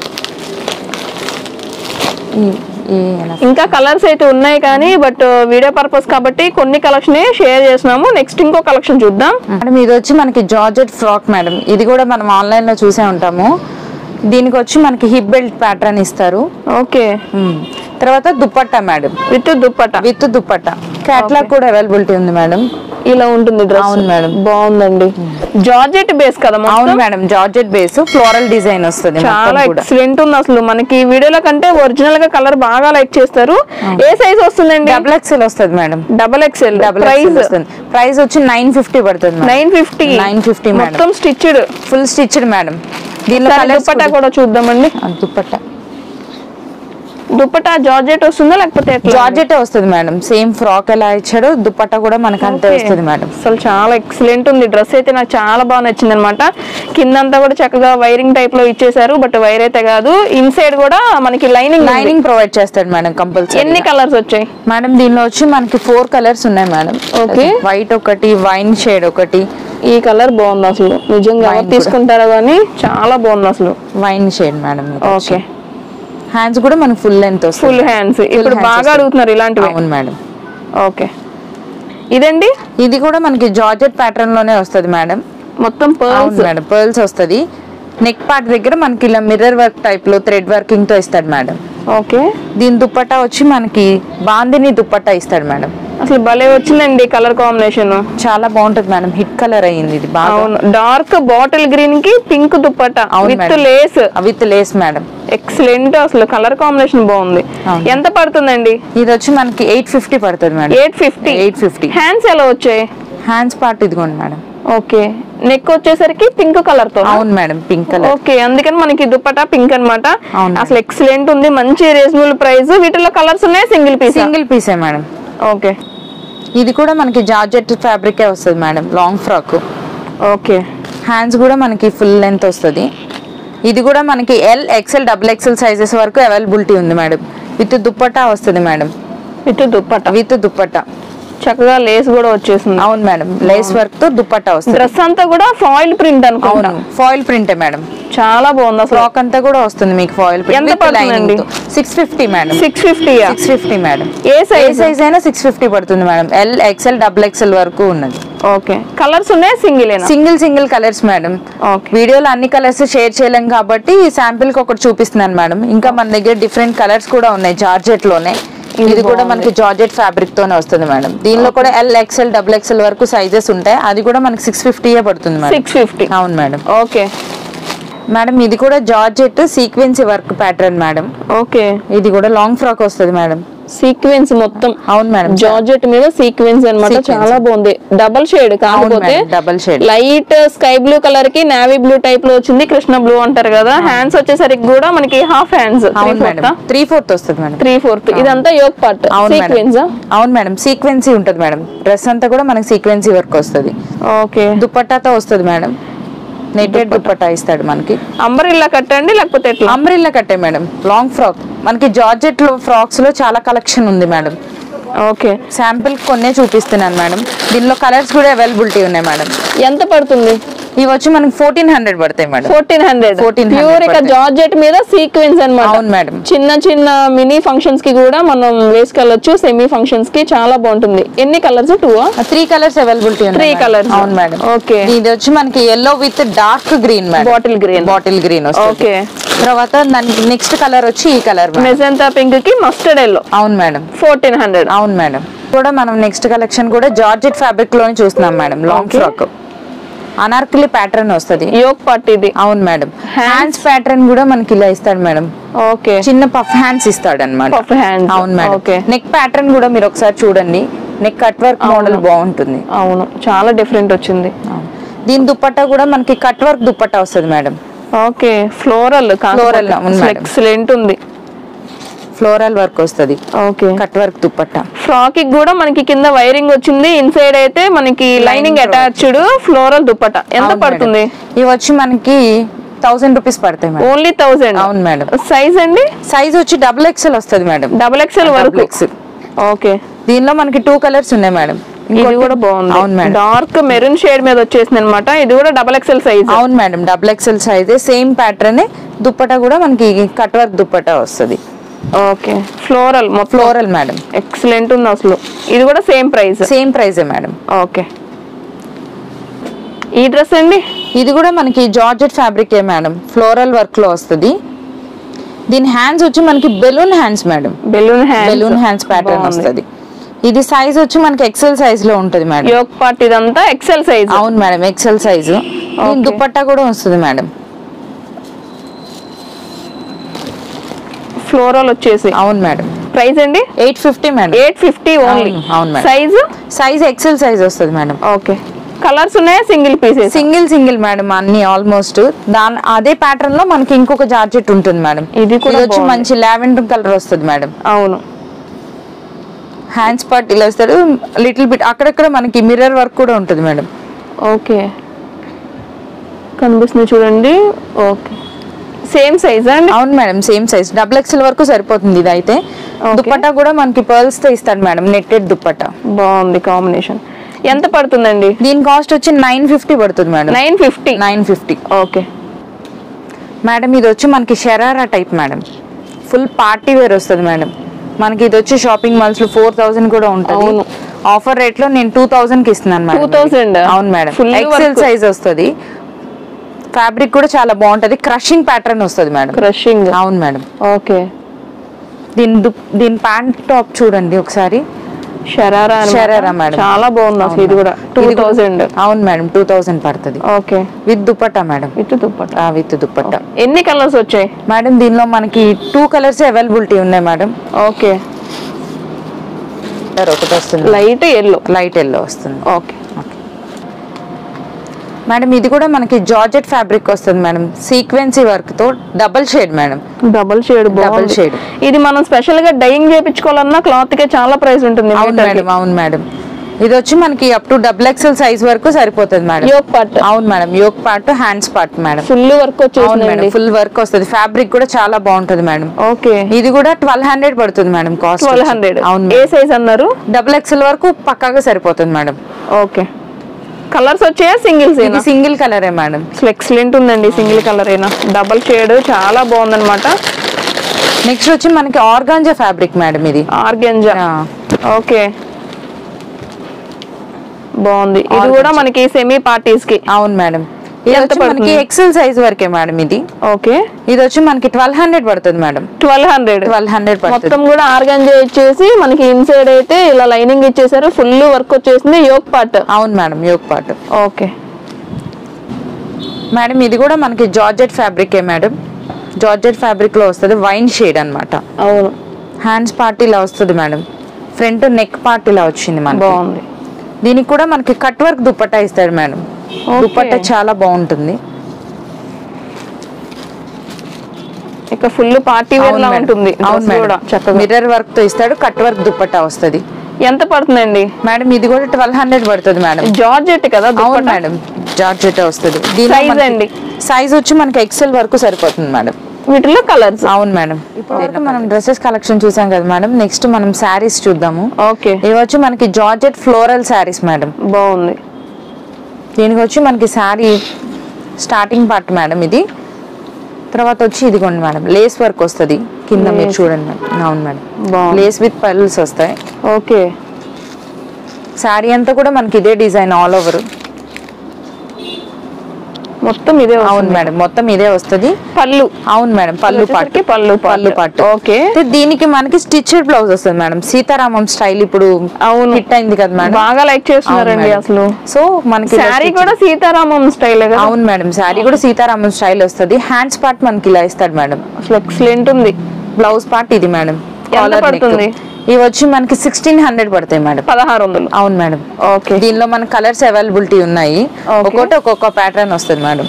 B: ఈ- ఈ ఎలా-
C: ఇంకా కలర్స్ అయితే ఉన్నాయి కానీ బట్ వీడియో పర్పస్ కాబట్టి కొన్ని కలెక్షన్ షేర్ చేసినాము నెక్స్ట్ ఇంకో కలెక్షన్ చూద్దాం
B: మేడం ఇది వచ్చి మనకి జార్జెట్ ఫ్రాక్ మేడం ఇది కూడా మనం ఆన్లైన్ లో చూసే ఉంటాము దీనికి వచ్చి మనకి హిప్ బెల్ట్ ప్యాటర్న్ ఇస్తారు
C: ఓకే
B: మ్మ్. తర్వాత dupatta madam
C: with dupatta
B: with dupatta catalogue కూడా అవైలబిలిటీ ఉంది మేడం
C: ఇలా ఉంటుంది డ్రెస్
B: అవును మేడం.
C: బాగుందండి జార్జెట్ బేస్ కదా మొత్తం
B: అవును madam georgette base floral design వస్తుంది
C: చాలా
B: మొత్తం కూడా
C: ఎక్సలెంట్ ఉంది అసలు మనకి వీడియోల కంటే ఒరిజినల్ గా కలర్ బాగా లైక్ చేస్తారు ఏ సైజ్ వస్తుందండి
B: డబుల్ ఎక్స్ఎల్ వస్తుంది madam
C: double XL
B: double
C: price
B: వస్తుంది ప్రైస్ వచ్చి నైన్ ఫిఫ్టీ పడుతుంది మేడం
C: నైన్ ఫిఫ్టీ
B: 950 మేడం.
C: మొత్తం స్టిచ్డ్
B: ఫుల్ స్టిచ్డ్ మేడం దీనిలో కలర్స్
C: దుప్పటా కూడా చూద్దామండి
B: దుపట్టా
C: దుప్పటా జార్జెట్ వస్తుందా లేకపోతే ఎట్లా
B: జార్జెట్ వస్తుంది మేడం సేమ్ ఫ్రాక్ ఎలా ఇచ్చాడో దుపట్టా కూడా మనకి అంతే
C: Okay.
B: వస్తుంది మేడం
C: అసలు చాలా ఎక్సలెంట్ ఉంది డ్రెస్ అయితే నాకు చాలా బాగా నచ్చింది అనమాట కిందంతా కూడా చక్కగా వైరింగ్ టైప్ లో ఇచ్చేసారు బట్ వైర్ అయితే కాదు ఇన్సైడ్ కూడా మనకి లైనింగ్
B: లైనింగ్ ప్రొవైడ్ చేస్తాడు మేడం కంపల్సరీ
C: ఎన్ని కలర్స్ వచ్చాయి
B: మేడం దీనిలో వచ్చి మనకి ఫోర్ కలర్స్ ఉన్నాయి మేడం
C: Okay.
B: వైట్ ఒకటి వైన్ షేడ్ ఒకటి
C: ఈ కలర్ బాగుంది అసలు నిజంగా ఎవరు
B: Wine
C: తీసుకుంటారో కానీ చాలా బాగుంది అసలు
B: wine shade madam
C: okay
B: hands కూడా మనకి ఫుల్ లెంత్ వస్తుంది
C: ఫుల్ హ్యాండ్స్ ఇప్పుడు
B: hands
C: బాగా
B: వస్తాయి.
C: అడుగుతున్నారు ఇలాంటివి
B: అవును మేడం
C: ఓకే ఇదండి
B: ఇది కూడా మనకి జార్జెట్ ప్యాటర్న్ లోనే వస్తుంది మేడం
C: మొత్తం
B: అవును
C: పర్ల్స్
B: మేడం పర్ల్స్ వస్తుంది నెక్ పార్ట్ దగ్గర మనకి ఇలా మిర్రర్ వర్క్ టైప్ లో థ్రెడ్ వర్కింగ్ తో ఇస్తాడు మేడం
C: ఓకే
B: దీని దుప్పట్టా వచ్చి మనకి బాందిని దుప్పట్టా ఇస్తాడు మేడం
C: అసలు భలే వచ్చిందండి కలర్ కాంబినేషన్
B: చాలా బాగుంటుంది మేడం హిట్ కలర్ అయ్యింది ఇది బాగా
C: అవును డార్క్ బాటిల్ గ్రీన్ కి పింక్ దుప్పట
B: అవును
C: with
B: madam.
C: Lace
B: with lace madam
C: excellent అసలు కలర్ కాంబినేషన్ బాగుంది
B: అవును.
C: ఎంత పడుతుందండి
B: ఇది వచ్చి మనకి ఎయిట్ ఫిఫ్టీ పడుతుంది madam
C: eight fifty
B: eight fifty
C: hands ఎలా వచ్చాయి
B: హ్యాండ్స్ పార్ట్ ఇదిగోండి మేడం
C: ఓకే నెక్ వచ్చేసరికి పింక్ కలర్ తో
B: అవును మేడం పింక్ కలర్
C: ఓకే అందుకని మనకి దుప్పటా పింక్ అన్నమాట
B: అవును.
C: అసలు ఎక్సలెంట్ ఉంది మంచి రీజనబుల్ ప్రైస్ వీటిలో కలర్స్ ఉన్నాయి సింగిల్ పీస్
B: సింగిల్ పీసే మేడం
C: ఓకే
B: ఇది కూడా మనకి జార్జెట్ ఫ్యాబ్రిక్ వస్తుంది madam long frock
C: okay
B: hands కూడా మనకి ఫుల్ లెంత్ వస్తుంది ఇది కూడా మనకి L XL double XL sizes వరకు అవైలబిలిటీ ఉంది మేడం విత్ దుప్పట్టా వస్తుంది madam
C: with dupatta
B: with dupatta
C: చక్కగా లేస్ కూడా వచ్చేసింది
B: అవును మేడం లేస్ వర్క్ తో దుప్పట్టా వస్తుంది
C: డ్రెస్ అంతా కూడా ఫాయిల్ ప్రింట్ అనుకుంటా
B: అవును ఫాయిల్ ప్రింటే మేడం
C: చాలా బాగుంది అసలు
B: ఫ్రాక్ అంతా కూడా వస్తుంది మీకు ఫాయిల్
C: ఎంత పడుతుందండి?
B: సిక్స్ ఫిఫ్టీ మేడం
C: సిక్స్ ఫిఫ్టీయా
B: సిక్స్ ఫిఫ్టీ మేడం
C: ఏ
B: ఏ
C: సైజ్
B: సైజ్ అయినా సిక్స్ ఫిఫ్టీ పడుతుంది madam L XL double XL వరకు ఉన్నది
C: ఓకే కలర్స్ ఉన్నాయి సింగిల్ ఏనా
B: single single colours madam
C: okay
B: వీడియోలో అన్ని కలర్స్ షేర్ చేయలేం కాబట్టి శాంపిల్ కి ఒకటి చూపిస్తున్నాను మేడం ఇంకా మన దగ్గర డిఫరెంట్ కలర్స్ కూడా ఉన్నాయి జార్జెట్ లోనే ఇది కూడా మనకి జార్జెట్ ఫ్యాబ్రిక్ తోనే వస్తుంది మేడం దీనిలో కూడా ఎల్ ఎక్స్ఎల్ డబుల్ ఎక్స్ఎల్ వరకు సైజెస్ ఉంటాయి అది కూడా మనకి సిక్స్ ఫిఫ్టీయే పడుతుంది మేడం
C: సిక్స్ ఫిఫ్టీ
B: అవును మేడం
C: ఓకే
B: మేడం ఇది కూడా georgette sequence work pattern madam
C: okay
B: ఇది కూడా లాంగ్ ఫ్రాక్ వస్తుంది మేడం
C: సీక్వెన్స్ మొత్తం
B: అవును మేడం
C: జార్జెట్ మీద సీక్వెన్స్ అన్నమాట
B: Sequence.
C: చాలా బాగుంది డబల్ షేడ్ కాకపోతే
B: madam, double shade.
C: Light sky blue colour కి నావీ బ్లూ టైప్ లో వచ్చింది కృష్ణ బ్లూ అంటారు కదా హ్యాండ్స్ వచ్చేసరికి కూడా మనకి హాఫ్ హ్యాండ్స్ త్రీ
B: అవును మేడం
C: ఫోర్త్
B: త్రీ ఫోర్త్ వస్తుంది మేడం
C: త్రీ ఫోర్త్ ఇదంతా యోగ్ పార్ట్
B: అవును
C: సీక్వెన్స్
B: మేడం అవును మేడం సీక్వెన్సీ ఉంటుంది మేడం డ్రెస్ అంతా కూడా మనకి సీక్వెన్సీ వర్క్ వస్తుంది
C: ఓకే
B: దుపట్టాతో వస్తుంది మేడం నెట్టెడ్ దుపట్టా ఇస్తాడు మనకి
C: అంబరిల్లా కట్టండి లేకపోతే ఎట్లా
B: అంబ్రిల్లా కట్టే మేడం లాంగ్ ఫ్రాక్ మనకి జార్జెట్ లో ఫ్రాక్స్ లో చాలా కలెక్షన్ ఉంది మేడం
C: ఓకే
B: శాంపిల్ కొన్నే చూపిస్తున్నాను మేడం దీనిలో కలర్స్ కూడా అవైలబిలిటీ ఉన్నాయి మేడం
C: ఎంత పడుతుంది
B: ఇవి వచ్చి మనకి ఫోర్టీన్ హండ్రెడ్ పడతాయి మేడం
C: ఫోర్టీన్ హండ్రెడ్
B: 1400
C: ప్యూర్ ఇక
B: పడతాయి.
C: జార్జెట్ మీద సీక్వెన్స్ అన్నమాట
B: అవును మేడం
C: చిన్న చిన్న మినీ ఫంక్షన్స్ కి కూడా మనం వేసుకెళ్ళొచ్చు సెమీ ఫంక్షన్స్ కి చాలా బాగుంటుంది ఎన్ని colours two
B: three colours availability
C: Three colours.
B: అవును మేడం
C: Okay.
B: ఇది వచ్చి మనకి yellow with dark green madam
C: bottle green
B: bottle green వస్తుంది
C: ఓకే
B: తర్వాత దానికి నెక్స్ట్ కలర్ వచ్చి ఈ కలర్
C: మెజంతా పింక్ కి మస్టర్డ్ ఎల్లో
B: అవును మేడం
C: ఫోర్టీన్ హండ్రెడ్
B: అవును మేడం కూడా మనం నెక్స్ట్ కలెక్షన్ కూడా జార్జెట్ ఫ్యాబ్రిక్ లోనే చూస్తున్నాం madam long
C: Okay.
B: Frock anarkali pattern వస్తుంది
C: యోగ్ పట్ ఇది
B: అవును మేడం
C: Hands?
B: హ్యాండ్స్ ప్యాటర్న్ కూడా మనకి ఇలా ఇస్తాడు మేడం
C: ఓకే
B: చిన్న పఫ్ హ్యాండ్స్ ఇస్తాడు అనమాట
C: పఫ్ హ్యాండ్
B: అవును మేడం
C: ఓకే
B: నెక్ ప్యాటర్న్ కూడా మీరు ఒకసారి చూడండి నెక్ కట్ వర్క్ మోడల్ బాగుంటుంది
C: అవును చాలా డిఫరెంట్ వచ్చింది
B: అవును. దీని దుపట్టా కూడా మనకి కట్ వర్క్ దుపట్టా వస్తుంది మేడం
C: ఓకే ఫ్లోరల్
B: Floral, అవును మేడం.
C: ఎక్సలెంట్ ఉంది
B: ఫ్లోరల్ వర్క్ వస్తుంది
C: okay
B: cut work dupatta
C: frock కి కూడా మనకి కింద వైరింగ్ వచ్చింది ఇన్సైడ్ అయితే మనకి లైనింగ్ అటాచ్డ్ ఫ్లోరల్ దుప్పట ఎంత
B: అవును
C: పడుతుంది
B: మేడం. ఇవి వచ్చి మనకి థౌసండ్ రూపీస్ పడతాయి మేడం
C: ఓన్లీ థౌసండ్
B: అవును మేడం
C: సైజ్ అండి
B: సైజ్ వచ్చి డబుల్ ఎక్స్ఎల్ వస్తుంది మేడం
C: డబుల్ ఎక్స్ఎల్ వరకు
B: డబుల్ ఎక్స్ఎల్
C: ఓకే
B: దీనిలో మనకి టూ కలర్స్ ఉన్నాయి మేడం
C: ఇది
B: ఇంకోటి-
C: కూడా బాగుంది
B: అవును మేడం
C: డార్క్ మెరూన్ షేడ్ మీద వచ్చేసింది అనమాట ఇది కూడా డబల్ ఎక్స్ఎల్ సైజ్
B: అవును madam double XL size same pattern dupatta కూడా మనకి కట్ వర్క్ దుప్పటా వస్తుంది
C: ఓకే ఫ్లోరల్ మొత్తం
B: ఫ్లోరల్ మేడం
C: ఎక్సలెంట్ ఉంది అసలు ఇది కూడా సేమ్ ప్రైస్
B: సేమ్ ప్రైజే మేడం
C: ఓకే ఈ డ్రెస్ అండి
B: ఇది కూడా మనకి జార్జెట్ ఫ్యాబ్రికే మేడం ఫ్లోరల్ వర్క్ లో వస్తుంది దీని హ్యాండ్స్ వచ్చి మనకి balloon hands madam
C: balloon hand
B: balloon hands pattern వస్తుంది ఇది సైజ్ వచ్చి మనకి ఎక్సెల్ సైజ్ లో ఉంటుంది మేడం
C: యోక్ పార్ట్ ఇదంతా ఎక్సెల్ సైజ్
B: అవును మేడం ఎక్సెల్ సైజు దీని దుపట్టా కూడా వస్తుంది మేడం
C: ఫ్లోరల్ వచ్చేసి
B: అవును మేడం
C: ప్రైస్ అండి
B: eight fifty madam
C: eight fifty only
B: అవును, అవును madam.
C: Size
B: size XL size వస్తుంది మేడం
C: ఓకే కలర్స్ ఉన్నాయా single pieces
B: single single madam అన్ని ఆల్మోస్ట్ దాని అదే ప్యాటర్న్ లో మనకి ఇంకొక జార్జెట్ ఉంటుంది మేడం
C: ఇది కూడా
B: వచ్చి
C: బాగుంది.
B: మంచి లావెండర్ కలర్ వస్తుంది మేడం
C: అవును
B: హ్యాండ్స్ పార్ట్ ఇలా వస్తాడు లిటిల్ బిట్ అక్కడక్కడ మనకి మిర్రర్ వర్క్ కూడా ఉంటుంది మేడం
C: ఓకే కనిపిస్తుంది చూడండి ఓకే సేమ్ సైజ్ అండి
B: అవును madam same size double XL వరకు సరిపోతుంది ఇది అయితే
C: Okay.
B: దుప్పట్టా కూడా మనకి పర్ల్స్ తో ఇస్తాడు మేడం నెట్టెడ్ దుప్పట్టా
C: బాగుంది కాంబినేషన్ ఎంత పడుతుందండి
B: దీని కాస్ట్ వచ్చి నైన్ ఫిఫ్టీ పడుతుంది madam
C: nine fifty
B: nine fifty
C: okay
B: madam ఇది వచ్చి మనకి sharara type madam full party wear వస్తుంది మేడం మనకి ఇది వచ్చి షాపింగ్ మాల్స్ లో ఫోర్ థౌసండ్ కూడా ఉంటుంది
C: అవును.
B: ఆఫర్ రేట్ లో నేను టూ థౌసండ్ కి ఇస్తున్నాను మేడం
C: 2000?
B: అవును madam
C: Full
B: XL
C: work.
B: Size వస్తుంది ఫ్యాబ్రిక్ కూడా చాలా బాగుంటది క్రషింగ్ ప్యాటర్న్ వస్తుంది మేడం
C: క్రషింగ్
B: అవును మేడం
C: ఓకే
B: దీని దు- దీని ప్యాంట్ టాప్ చూడండి ఒకసారి
C: షరారా అన్నమాట.
B: షరారా మేడం.
C: చాలా బాగుంది అసలు ఇది కూడా టూ
B: ఇది కూడా-
C: థౌజండ్
B: అవును మేడం టూ థౌసండ్ పడుతుంది
C: okay
B: with dupatta madam
C: with dupatta
B: with dupatta
C: ఎన్ని కలర్స్ వచ్చాయి
B: మేడం దీనిలో మనకి టూ కలర్స్ అవైలబిలిటీ ఉన్నాయి మేడం
C: ఓకే
B: కలర్ ఒకటి వస్తుంది
C: లైట్ ఎల్లో
B: లైట్ ఎల్లో వస్తుంది
C: ఓకే
B: మేడం ఇది కూడా మనకి జార్జెట్ ఫ్యాబ్రిక్ వస్తుంది మేడం సీక్వెన్సీ వర్క్ తో double shade madam
C: double shade బాగుంది
B: shade.
C: ఇది మనం స్పెషల్ గా డైయింగ్ చేయించుకోవాలన్నా క్లాత్ కే చాలా ప్రైస్ ఉంటుంది
B: అవును
C: మీటర్కి.
B: మేడం అవును మేడం ఇది వచ్చి మనకి up to double XL size వరకు సరిపోతుంది మేడం
C: యోక్ పార్ట్
B: అవును madam yoke part hands part madam
C: full work
B: అవును మేడం
C: వచ్చేసిందండి
B: ఫుల్ వర్క్ వస్తుంది ఫ్యాబ్రిక్ కూడా చాలా బాగుంటుంది మేడం
C: ఓకే
B: ఇది కూడా ట్వెల్వ్ హండ్రెడ్ పడుతుంది మేడం కాస్ట్
C: ట్వెల్వ్ హండ్రెడ్
B: అవును
C: ఏ
B: మేడం.
C: సైజ్ అన్నారు
B: డబుల్ ఎక్స్ఎల్ వరకు పక్కాగా సరిపోతుంది మేడం
C: ఓకే కలర్స్ వచ్చాయా సింగిల్స్
B: ఇది సింగిల్ కలరే మేడం
C: అసలు ఎక్సలెంట్ ఉందండి సింగిల్ కలర్ అయినా డబల్ షేడ్ చాలా బాగుందన్నమాట
B: నెక్స్ట్ వచ్చి మనకి ఆర్గాంజా ఫ్యాబ్రిక్ మేడం ఇది
C: ఆర్గెంజా
B: ఆ,
C: ఓకే బాగుంది ఇది
B: Organza.
C: కూడా మనకి సెమీ పార్టీస్ కి
B: అవును మేడం ఇది
C: ఎంత
B: వచ్చి మనకి
C: పడుతుంది?
B: ఎక్సెల్ సైజ్ వరకే మేడం ఇది
C: ఓకే
B: ఇది వచ్చి మనకి ట్వెల్వ్ హండ్రెడ్ పడుతుంది madam
C: twelve hundred
B: twelve hundred
C: మొత్తం
B: పడుతుంది
C: కూడా ఆర్గంజా ఇచ్చేసి మనకి ఇన్సైడ్ అయితే ఇలా లైనింగ్ ఇచ్చేసారు ఫుల్ వర్క్ వచ్చేసింది యోక్ పార్ట్
B: అవును madam yoke part
C: okay
B: madam ఇది కూడా మనకి జార్జెట్ ఫ్యాబ్రికే మేడం జార్జెట్ ఫ్యాబ్రిక్ లో వస్తుంది వైన్ షేడ్ అన్నమాట
C: అవును
B: హ్యాండ్స్ పార్ట్ ఇలా వస్తుంది మేడం ఫ్రంట్ నెక్ పార్ట్ ఇలా వచ్చింది మనకి
C: బాగుంది
B: దీనికి కూడా మనకి కట్ వర్క్ దుపట్టా ఇస్తాడు మేడం
C: Okay.
B: దుపట్టా చాలా బాగుంటుంది
C: ఇక ఫుల్ పార్టీ వేర్ లా ఉంటుంది
B: అవును
C: dress కూడా
B: మేడం
C: చక్కగా
B: మిర్రర్ వర్క్ తో ఇస్తాడు కట్ వర్క్ దుపట్టా వస్తుంది
C: ఎంత పడుతుందండి
B: మేడం ఇది కూడా ట్వెల్వ్ హండ్రెడ్ పడుతుంది మేడం
C: జార్జెట్ కదా
B: అవును
C: దుపట్టా?
B: మేడం జార్జెట్ వస్తుంది
C: Size అండి?
B: సైజ్ వచ్చి మనకి ఎక్సెల్ వరకు సరిపోతుంది మేడం
C: వీటిలో కలర్స్
B: అవును మేడం ఇప్పుడు మనం డ్రెస్సెస్ కలెక్షన్ చూసాం కదా మేడం నెక్స్ట్ మనం శారీస్ చూద్దాము
C: ఓకే
B: ఇవి వచ్చి మనకి జార్జెట్ ఫ్లోరల్ శారీస్ మేడం
C: బాగుంది
B: దీనికి వచ్చి మనకి శారీ స్టార్టింగ్ పార్ట్ మేడం ఇది తర్వాత వచ్చి ఇదిగోండి మేడం లేస్ వర్క్ వస్తుంది కింద మీరు
C: Lace.
B: చూడండి మేడం అవును మేడం
C: బాగుంది
B: లేస్ విత్ పర్ల్స్ వస్తాయి
C: ఓకే
B: శారీ అంతా కూడా మనకి ఇదే డిజైన్ ఆల్ ఓవర్
C: మొత్తం ఇదే
B: అవును
C: వస్తుంది.
B: మేడం మొత్తం ఇదే వస్తుంది
C: పళ్ళు
B: అవును మేడం పళ్ళు పాటు
C: వచ్చేసరికి పళ్ళు part.
B: పళ్ళు పాటు
C: Okay.
B: అయితే దీనికి మనకి స్టిచ్డ్ బ్లౌజ్ వస్తుంది మేడం సీతారామం స్టైల్ ఇప్పుడు
C: అవును.
B: హిట్ అయింది కదా మేడం
C: బాగా లైక్ చేస్తున్నారండి
B: అవును
C: అసలు
B: మేడం. సో మనకి ఇలా
C: శారీ
B: stitch-
C: కూడా సీతారామం స్టైల్ కదా
B: అవును మేడం శారీ కూడా సీతారామం స్టైల్ వస్తుంది హ్యాండ్స్ పార్ట్ మనకి ఇలా ఇస్తాడు మేడం
C: అసలు ఎక్సలెంట్ ఉంది
B: బ్లౌజ్ పార్ట్ ఇది మేడం
C: ఎంత
B: Collar neck.
C: పడుతుంది?
B: ఇవి వచ్చి మనకి సిక్స్టీన్ హండ్రెడ్ పడతాయి మేడం
C: పదహారు వందలు
B: అవును మేడం
C: ఓకే
B: దీనిలో మన కలర్స్ అవైలబిలిటీ ఉన్నాయి
C: Okay.
B: ఒక్కొక్కటి ఒక్కొక్క ప్యాటర్న్ వస్తుంది మేడం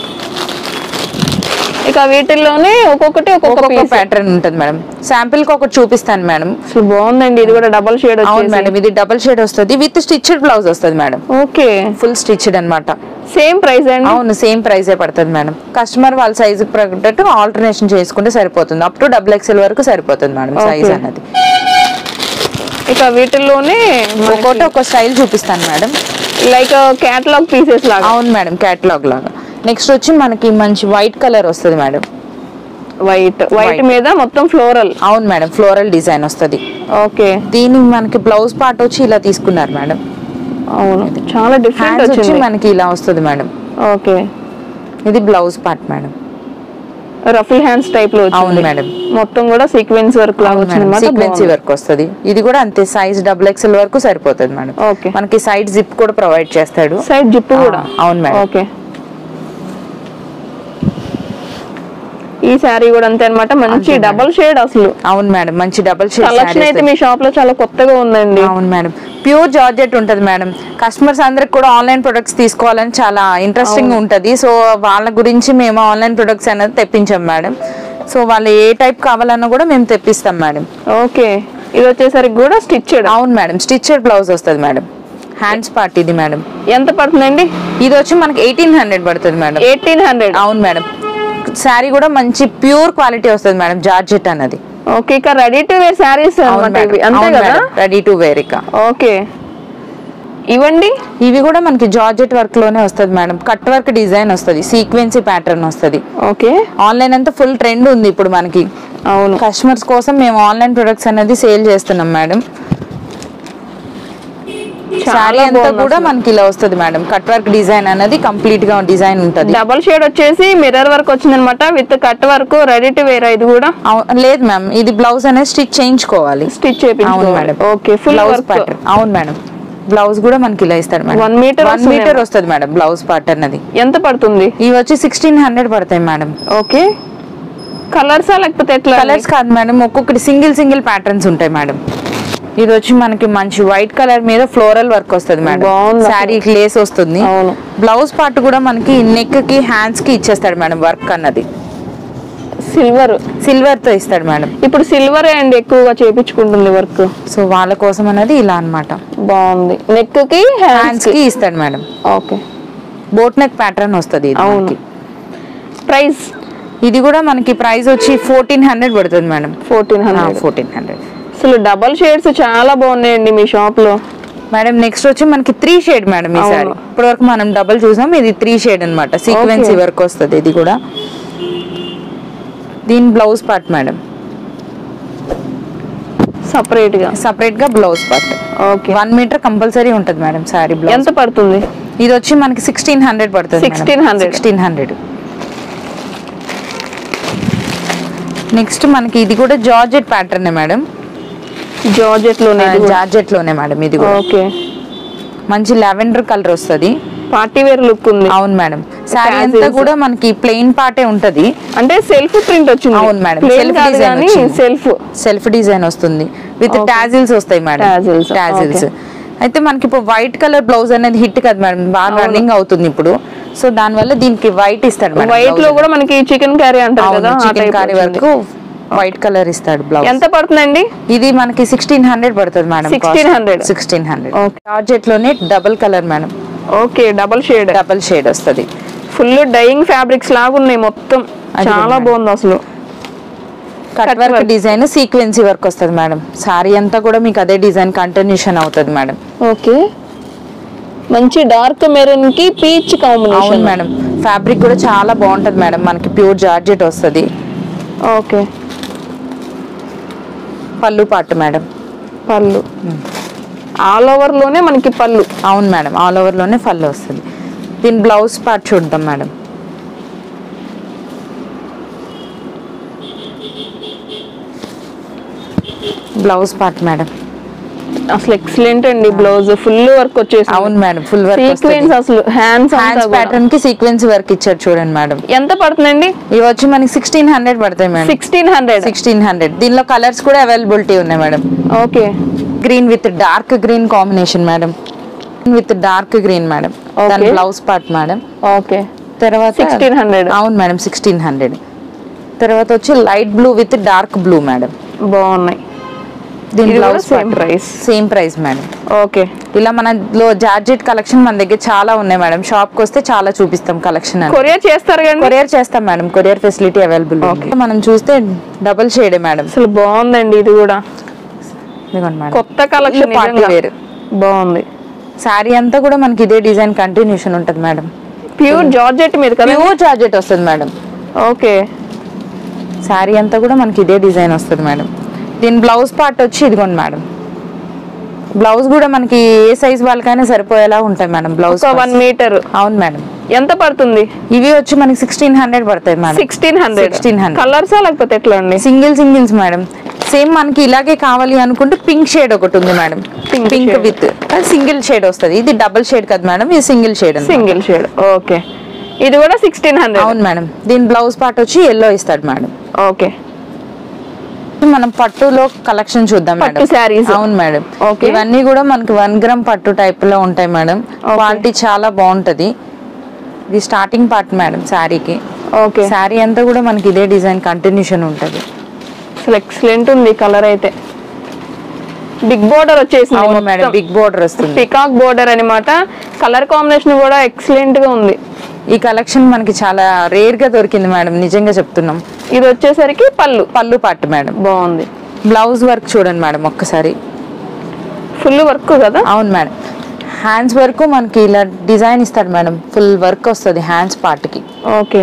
C: ఇక వీటిల్లోనే ఒక్కొక్కటి ఒక్కొక్క
B: ఒక్కొక్క
C: పీస్
B: ప్యాటర్న్ ఉంటుంది మేడం శాంపిల్ కి ఒకటి చూపిస్తాను మేడం
C: అసలు బాగుందండి ఇది కూడా డబల్ షేడ్
B: అవును మేడం ఇది డబుల్ షేడ్ వస్తుంది విత్ స్టిచ్డ్ బ్లౌజ్ వస్తుంది మేడం
C: ఓకే
B: ఫుల్ స్టిచ్డ్ అన్నమాట
C: సేమ్ ప్రైస్ అండి
B: అవును సేమ్ ప్రైజే పడుతుంది మేడం కస్టమర్ వాళ్ళ సైజు తగ్గట్టు ఆల్టర్నేషన్ చేసుకుంటే సరిపోతుంది అప్ టు డబుల్ ఎక్స్ఎల్ వరకు సరిపోతుంది మేడం సైజ్
C: Okay.
B: అనేది
C: ఇక వీటిల్లోనే
B: ఒక్కొక్కటి ఒక స్టైల్ చూపిస్తాను మేడం
C: లైక్ క్యాటలాగ్ పీసెస్ లాగా
B: అవును మేడం క్యాటలాగ్ లాగా నెక్స్ట్ వచ్చి మనకి మంచి వైట్ కలర్ వస్తుంది మేడం
C: వైట్ వైట్
B: White.
C: మీద మొత్తం ఫ్లోరల్
B: అవును మేడం ఫ్లోరల్ డిజైన్ వస్తుంది
C: ఓకే
B: దీని మనకి బ్లౌజ్ పార్ట్ వచ్చి ఇలా తీసుకున్నారు మేడం
C: అవును చాలా డిఫరెంట్
B: హ్యాండ్స్ వచ్చి
C: వచ్చింది
B: మనకి ఇలా వస్తుంది మేడం
C: ఓకే
B: ఇది blouse part madam
C: ruffle hands type లో
B: అవును
C: వచ్చింది
B: మేడం
C: మొత్తం కూడా సీక్వెన్స్ వర్క్ లాగా వచ్చింది
B: సీక్వెన్సీ వర్క్ వస్తుంది ఇది కూడా అంతే సైజ్ డబుల్ ఎక్స్ఎల్ వరకు సరిపోతుంది మేడం
C: ఓకే
B: మనకి సైడ్ జిప్ కూడా ప్రొవైడ్ చేస్తాడు
C: సైడ్ జిప్ కూడా
B: ఆ, అవును మేడం.
C: ఓకే ఈ శారీ కూడా అంతే అన్నమాట మంచి
B: అంతే మేడం.
C: డబల్ షేడ్ అసలు
B: అవును మేడం మంచి డబుల్ షేడ్
C: కలెక్షన్ అయితే మీ షాప్ లో చాలా కొత్తగా ఉందండి
B: అవును మేడం ప్యూర్ జార్జెట్ ఉంటుంది మేడం కస్టమర్స్ అందరికి కూడా ఆన్లైన్ ప్రొడక్ట్స్ తీసుకోవాలని చాలా ఇంట్రెస్టింగ్ ఉంటుంది సో వాళ్ళ గురించి మేము ఆన్లైన్ ప్రొడక్ట్స్ అనేది తెప్పించాం మేడం సో వాళ్ళు ఏ టైప్ కావాలన్నా కూడా మేము తెప్పిస్తాం మేడం
C: ఓకే ఇది వచ్చేసరికి కూడా స్టిచ్డ్
B: అవును మేడం స్టిచ్డ్ బ్లౌజ్ వస్తుంది మేడం హ్యాండ్స్ పార్ట్ ఇది మేడం
C: ఎంత పడుతుందండి
B: ఇది వచ్చి మనకి ఎయిటీన్ హండ్రెడ్ పడుతుంది మేడం
C: ఎయిటీన్ హండ్రెడ్
B: అవును మేడం శారీ కూడా మంచి ప్యూర్ క్వాలిటీ వస్తుంది మేడం జార్జెట్ అన్నది
C: ఓకే ఇక రెడీ టు వేర్ శారీస్ అనమాట ఇవి అంతే కదా
B: రెడీ టు వేర్ ఇక
C: ఓకే ఇవ్వండి
B: ఇవి కూడా మనకి జార్జెట్ వర్క్ లోనే వస్తుంది మేడం కట్ వర్క్ డిజైన్ వస్తుంది సీక్వెన్సీ ప్యాటర్న్ వస్తుంది
C: ఓకే
B: ఆన్లైన్ అంతా ఫుల్ ట్రెండ్ ఉంది ఇప్పుడు మనకి
C: అవును
B: కస్టమర్స్ కోసం మేము ఆన్లైన్ ప్రొడక్ట్స్ అనేది సేల్ చేస్తున్నాం మేడం శారీ అంతా
C: బాగుంది
B: కూడా మనకి ఇలా వస్తుంది మేడం కట్ వర్క్ డిజైన్ అనేది కంప్లీట్ గా డిజైన్ ఉంటుంది
C: డబల్ షేడ్ వచ్చేసి మిర్రర్ వర్క్ వచ్చిందనమాట with cut work ready to wear ఇది కూడా
B: అవు- లేదు మ్యామ్ ఇది బ్లౌజ్ అనేది స్టిచ్ చేయించుకోవాలి
C: స్టిచ్
B: అవును
C: చేయించుకోవాలి
B: madam
C: okay full
B: blouse
C: work
B: part అవును మేడం బ్లౌజ్ కూడా మనకి ఇలా ఇస్తారు మేడం
C: One meter
B: వన్
C: వస్తుందేమో.
B: మీటర్ వస్తుంది మేడం బ్లౌజ్ పార్ట్ అన్నది
C: ఎంత పడుతుంది
B: ఇవి వచ్చి సిక్స్టీన్ హండ్రెడ్ పడతాయి మేడం
C: ఓకే కలర్సా లేకపోతే ఎట్లా
B: కలర్స్ కాదు మేడం ఒక్కొక్కటి సింగిల్ సింగిల్ ప్యాటర్న్స్ ఉంటాయి మేడం ఇది వచ్చి మనకి మంచి వైట్ కలర్ మీద ఫ్లోరల్ వర్క్ వస్తుంది మేడం
C: బాగుంది అసలు.
B: శారీ లేస్ వస్తుంది
C: అవును.
B: బ్లౌజ్ పార్ట్ కూడా మనకి నెక్ కి హ్యాండ్స్ కి ఇచ్చేస్తాడు మేడం వర్క్ అన్నది
C: సిల్వర్
B: సిల్వర్ తో ఇస్తాడు మేడం
C: ఇప్పుడు సిల్వర్ అండ్ ఎక్కువగా చేపించుకుంటుంది వర్క్
B: సో వాళ్ళ కోసం అనేది ఇలా అన్నమాట
C: బాగుంది నెక్ కి హ్యాండ్స్
B: హ్యాండ్స్ కి ఇస్తాడు madam
C: okay
B: boat neck pattern వస్తుంది ఇది
C: అవును.
B: మనకి.
C: ప్రైస్
B: ఇది కూడా మనకి ప్రైస్ వచ్చి ఫోర్టీన్ హండ్రెడ్ పడుతుంది madam
C: fourteen hundred
B: fourteen hundred
C: అసలు డబల్ షేడ్స్ చాలా బాగున్నాయండి మీ షాప్ లో
B: మేడం నెక్స్ట్ వచ్చి మనకి త్రీ షేడ్ మేడం ఈ సారీ
C: అవును.
B: ఇప్పటి వరకు మనం డబుల్ చూసాం ఇది త్రీ షేడ్ అన్నమాట సీక్వెన్స్
C: Okay.
B: వర్క్ వస్తుంది ఇది కూడా దీని బ్లౌజ్ పార్ట్ మేడం
C: సపరేట్ గా
B: సపరేట్ గా blouse part
C: okay
B: one metre compulsory ఉంటుంది మేడం సారీ బ్లౌజ్
C: ఎంత పడుతుంది
B: ఇది వచ్చి మనకి సిక్స్టీన్ హండ్రెడ్ పడుతుంది
C: 1600.
B: సిక్స్టీన్ హండ్రెడ్ నెక్స్ట్ మనకి ఇది కూడా జార్జెట్ ప్యాటర్న్ మేడం
C: జార్జెట్ లోనే
B: జార్జెట్ లోనే మేడం ఇది కూడా
C: ఓకే
B: మంచి లావెండర్ కలర్ వస్తుంది
C: పార్టీ వేర్ లుక్ ఉంది
B: అవును మేడం సారీ అంతా
C: Tassels.
B: కూడా మనకి ప్లెయిన్ పార్టే ఉంటది
C: అంటే సెల్ఫ్ ప్రింట్ వచ్చింది
B: అవును మేడం.
C: Plain
B: Self
C: కాదు
B: design
C: కానీ
B: వచ్చింది.
C: సెల్ఫ్
B: సెల్ఫ్ డిజైన్ వస్తుంది విత్
C: Okay.
B: టాజిల్స్ వస్తాయి మేడం
C: Tassels,
B: టాజిల్స్
C: okay.
B: అయితే మనకి ఇప్పుడు వైట్ కలర్ బ్లౌజ్ అనేది హిట్ కదా మేడం బాగా
C: అవును.
B: రన్నింగ్ అవుతుంది ఇప్పుడు సో దాని వల్ల దీనికి వైట్ ఇస్తాడు మేడం
C: వైట్ లో కూడా మనకి చికెన్ కర్రీ అంటారు కదా ఆ
B: చికెన్
C: type
B: కర్రీ
C: వచ్చింది.
B: వరకు వైట్ కలర్ ఇస్తాడు బ్లౌజ్
C: ఎంత పడుతుందండి
B: ఇది మనకి సిక్స్టీన్ హండ్రెడ్ పడుతుంది madam
C: 1600.
B: Sixteen hundred
C: Okay.
B: Georgette లోనే double colour madam
C: okay double shade
B: double shade వస్తుంది
C: ఫుల్ డైయింగ్ ఫ్యాబ్రిక్స్ లాగా ఉన్నాయి మొత్తం
B: అది
C: చాలా
B: కూడా
C: బాగుంది అసలు
B: cut
C: Cut
B: work
C: work.
B: Design sequence work వస్తుంది మేడం సారీ అంతా కూడా మీకు అదే డిజైన్ కంటిన్యూషన్ అవుతుంది మేడం
C: ఓకే మంచి డార్క్ మెరూన్ కి పీచ్
B: అవును
C: కాంబినేషన్
B: మేడం ఫ్యాబ్రిక్ కూడా చాలా బాగుంటది మేడం మనకి ప్యూర్ జార్జెట్ వస్తుంది
C: ఓకే
B: పళ్ళు పాటు మేడం
C: పళ్ళు ఆల్ ఓవర్ లోనే మనకి పళ్ళు
B: అవును మేడం ఆల్ ఓవర్ లోనే పళ్ళు వస్తుంది దీని బ్లౌజ్ పార్ట్ చూద్దాం మేడం బ్లౌజ్ పార్ట్ మేడం
C: అసలు ఎక్సలెంట్ అండి బ్లౌజ్ ఫుల్ వర్క్ వచ్చేసి
B: అవును మేడం ఫుల్ వర్క్
C: సీక్వెన్స్ అసలు హ్యాండ్స్
B: హ్యాండ్స్ ప్యాటర్న్ కి సీక్వెన్స్ వర్క్ ఇచ్చారు చూడండి మేడం
C: ఎంత పడుతుందండి
B: ఇవి వచ్చి మనకి సిక్స్టీన్ హండ్రెడ్ పడతాయి madam
C: sixteen hundred
B: sixteen hundred దీనిలో కలర్స్ కూడా అవైలబిలిటీ ఉన్నాయి madam
C: okay
B: green with dark green combination madam with dark green madam దాని
C: Okay.
B: Blouse part madam
C: okay
B: తర్వాత
C: 1600.
B: అవును మేడం సిక్స్టీన్ హండ్రెడ్ తర్వాత వచ్చి light blue with dark blue madam
C: బాగున్నాయి
B: దీని
C: ఇది కూడా
B: blouse
C: same price.
B: Same price madam
C: okay
B: ఇలా మనలో జార్జెట్ కలెక్షన్ మన దగ్గర చాలా ఉన్నాయి మేడం షాప్ కి వస్తే చాలా చూపిస్తాం కలెక్షన్
C: కొరియర్ చేస్తారు కండి
B: కొరియర్ చేస్తాం మేడం కొరియర్ ఫెసిలిటీ అవైలబుల్ మనం చూస్తే డబుల్ షేడే మేడం
C: అసలు బాగుందండి ఇది కూడా
B: ఇదిగోండి మేడం
C: కొత్త కలెక్షన్
B: Full party wear.
C: బాగుంది
B: శారీ అంతా కూడా మనకి ఇదే డిజైన్ కంటిన్యూషన్ ఉంటుంది మేడం
C: ప్యూర్ జార్జెట్ మీద కదా
B: ప్యూర్ జార్జెట్ వస్తుంది మేడం
C: ఓకే
B: శారీ అంతా కూడా మనకి ఇదే డిజైన్ వస్తుంది మేడం దీని బ్లౌజ్ పార్ట్ వచ్చి ఇదిగోండి మేడం బ్లౌజ్ కూడా మనకి ఏ సైజ్ వాళ్ళకైనా సరిపోయేలా ఉంటాయి మేడం బ్లౌజ్
C: ఒక వన్ మీటర్
B: అవును మేడం
C: ఎంత పడుతుంది
B: ఇవి వచ్చి మనకి సిక్స్టీన్ హండ్రెడ్ పడతాయి మేడం
C: సిక్స్టీన్ హండ్రెడ్
B: 1600.
C: కలర్సా లేకపోతే ఎట్లా అండి
B: సింగిల్ సింగిల్స్ మేడం సేమ్ మనకి ఇలాగే కావాలి అనుకుంటే పింక్ షేడ్ ఒకటి ఉంది madam
C: Pink
B: pink
C: shade.
B: With single shade వస్తుంది ఇది డబుల్ షేడ్ కదా మేడం ఇది single shade
C: single shade okay ఇది కూడా సిక్స్టీన్ హండ్రెడ్
B: అవును మేడం దీని బ్లౌజ్ పార్ట్ వచ్చి ఎల్లో ఇస్తాడు మేడం
C: ఓకే
B: మనం పట్టులో కలెక్షన్ చూద్దాం
C: పట్టు
B: మేడం
C: sarees.
B: అవును మేడం
C: Okay.
B: ఇవన్నీ కూడా మనకి వన్ గ్రామ్ పట్టు టైప్ లో ఉంటాయి మేడం క్వాలిటీ చాలా బాగుంటది ఇది స్టార్టింగ్ పార్ట్ మేడం శారీకి
C: ఓకే
B: శారీ అంతా కూడా మనకి ఇదే డిజైన్ కంటిన్యూషన్ ఉంటది
C: అసలు ఎక్సలెంట్ ఉంది కలర్ అయితే బిగ్ బోర్డర్ వచ్చేసింది
B: అవును మేడం బిగ్ బోర్డర్ వస్తుంది
C: పికాక్ బోర్డర్ అన్నమాట కలర్ కాంబినేషన్ కూడా ఎక్సలెంట్ గా ఉంది
B: ఈ కలెక్షన్ మనకి చాలా రేర్ గా దొరికింది మేడం నిజంగా చెప్తున్నాం
C: ఇది వచ్చేసరికి పళ్ళు
B: పళ్ళు పట్టు మేడం
C: బాగుంది
B: బ్లౌజ్ వర్క్ చూడండి మేడం ఒక్కసారి
C: ఫుల్ వర్క్ కదా
B: అవును మేడం హ్యాండ్స్ వరకు మనకి ఇలా డిజైన్ ఇస్తాడు మేడం ఫుల్ వర్క్ వస్తుంది హ్యాండ్స్ పార్ట్కి
C: ఓకే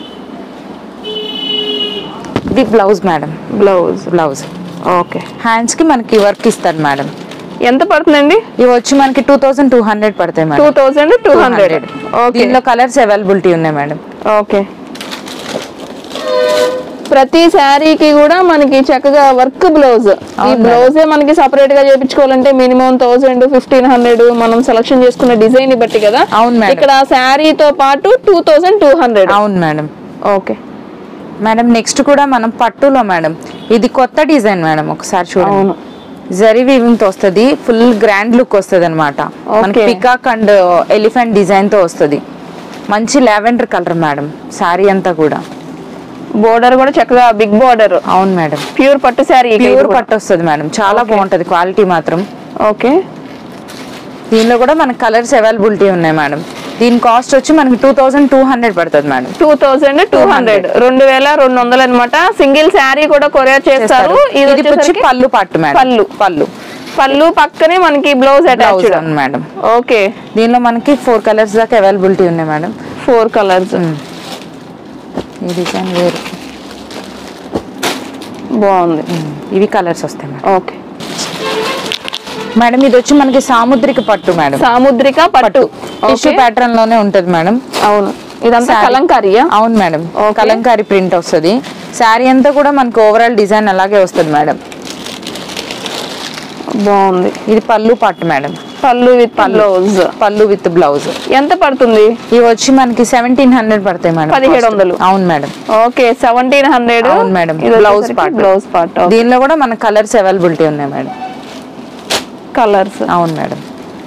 B: ఇది blouse madam
C: blouse
B: blouse
C: okay
B: hands కి మనకి వర్క్ ఇస్తాడు మేడం
C: ఎంత పడుతుందండి
B: ఇవి వచ్చి మనకి టూ థౌసండ్ టూ హండ్రెడ్ పడతాయి
C: two
B: madam
C: thousand two hundred okay
B: దీనిలో కలర్స్ అవైలబిలిటీ ఉన్నాయి మేడం
C: ఓకే ప్రతి శారీకి కూడా మనకి చక్కగా వర్క్ బ్లౌజ్ ఈ
B: అవును
C: బ్లౌజే మనకి సపరేట్ గా చేపించుకోవాలంటే మినిమం థౌసండ్ ఫిఫ్టీన్ హండ్రెడ్ మనం సెలక్షన్ చేసుకున్న డిజైన్ బట్టి కదా
B: అవును మేడం.
C: ఇక్కడ శారీతో పాటు టూ థౌసండ్ టూ హండ్రెడ్
B: అవును మేడం
C: ఓకే
B: మేడం నెక్స్ట్ కూడా మనం పట్టులో మేడం ఇది కొత్త డిజైన్ మేడం ఒకసారి చూడండి
C: అవును
B: జరీ వీవింగ్ తో వస్తుంది ఫుల్ గ్రాండ్ లుక్ వస్తుంది అనమాట మనకి
C: Okay.
B: Peacock and elephant design తో వస్తుంది మంచి లావెండర్ కలర్ మేడం శారీ అంతా కూడా
C: బోర్డర్ కూడా చక్కగా బిగ్ బోర్డర్
B: అవును మేడం
C: ప్యూర్ పట్టు శారీ
B: ప్యూర్ పట్టు వస్తుంది మేడం చాలా బాగుంటది క్వాలిటీ మాత్రం
C: ఓకే
B: దీనిలో కూడా మనకి కలర్స్ అవైలబిలిటీ ఉన్నాయి మేడం దీని కాస్ట్ వచ్చి మనకి టూ థౌసండ్ టూ హండ్రెడ్ పడుతుంది madam
C: two thousand two hundred రెండు వేల రెండు వందలు అనమాట సింగిల్ శారీ కూడా కొరియర్ చేస్తారు ఇది
B: ఇది వచ్చి
C: వచ్చేసరికి
B: పళ్ళు పట్టు మేడం
C: పళ్ళు.
B: పళ్ళు
C: పళ్ళు పక్కనే మనకి బ్లౌజ్
B: బ్లౌజ్
C: అటాచ్డ్
B: అవును మేడం
C: ఓకే
B: దీనిలో మనకి ఫోర్ కలర్స్ దాకా అవైలబిలిటీ ఉన్నాయి మేడం
C: ఫోర్ కలర్స్
B: ఈ డిజైన్ వేరు
C: బాగుంది
B: ఉమ్, ఇవి కలర్స్ వస్తాయి మేడం
C: ఓకే
B: మేడం ఇది వచ్చి మనకి సాముద్రిక పట్టు మేడం
C: సాముద్రిక పట్టు
B: టిష్యూ
C: Okay.
B: ప్యాటర్న్ లోనే ఉంటది మేడం
C: అవును ఇదంతా
B: Saree.
C: కలంకారియా
B: అవును మేడం
C: Okay.
B: కలంకారీ ప్రింట్ వస్తుంది శారీ అంతా కూడా మనకి ఓవరాల్ డిజైన్ అలాగే వస్తుంది మేడం
C: బాగుంది
B: ఇది పళ్ళు పట్టు మేడం
C: పళ్ళు విత్ బ్లౌజ్
B: పళ్ళు విత్ బ్లౌజ్
C: ఎంత పడుతుంది
B: ఇవి వచ్చి మనకి సెవెంటీన్ హండ్రెడ్ పడతాయి మేడం
C: పదిహేడు
B: cost.
C: వందలు.
B: అవును మేడం
C: ఓకే సెవెంటీన్ హండ్రెడ్
B: అవును madam blouse part
C: blouse part
B: దీనిలో కూడా మన కలర్స్ అవైలబిలిటీ ఉన్నాయి మేడం
C: కలర్స్
B: అవును మేడం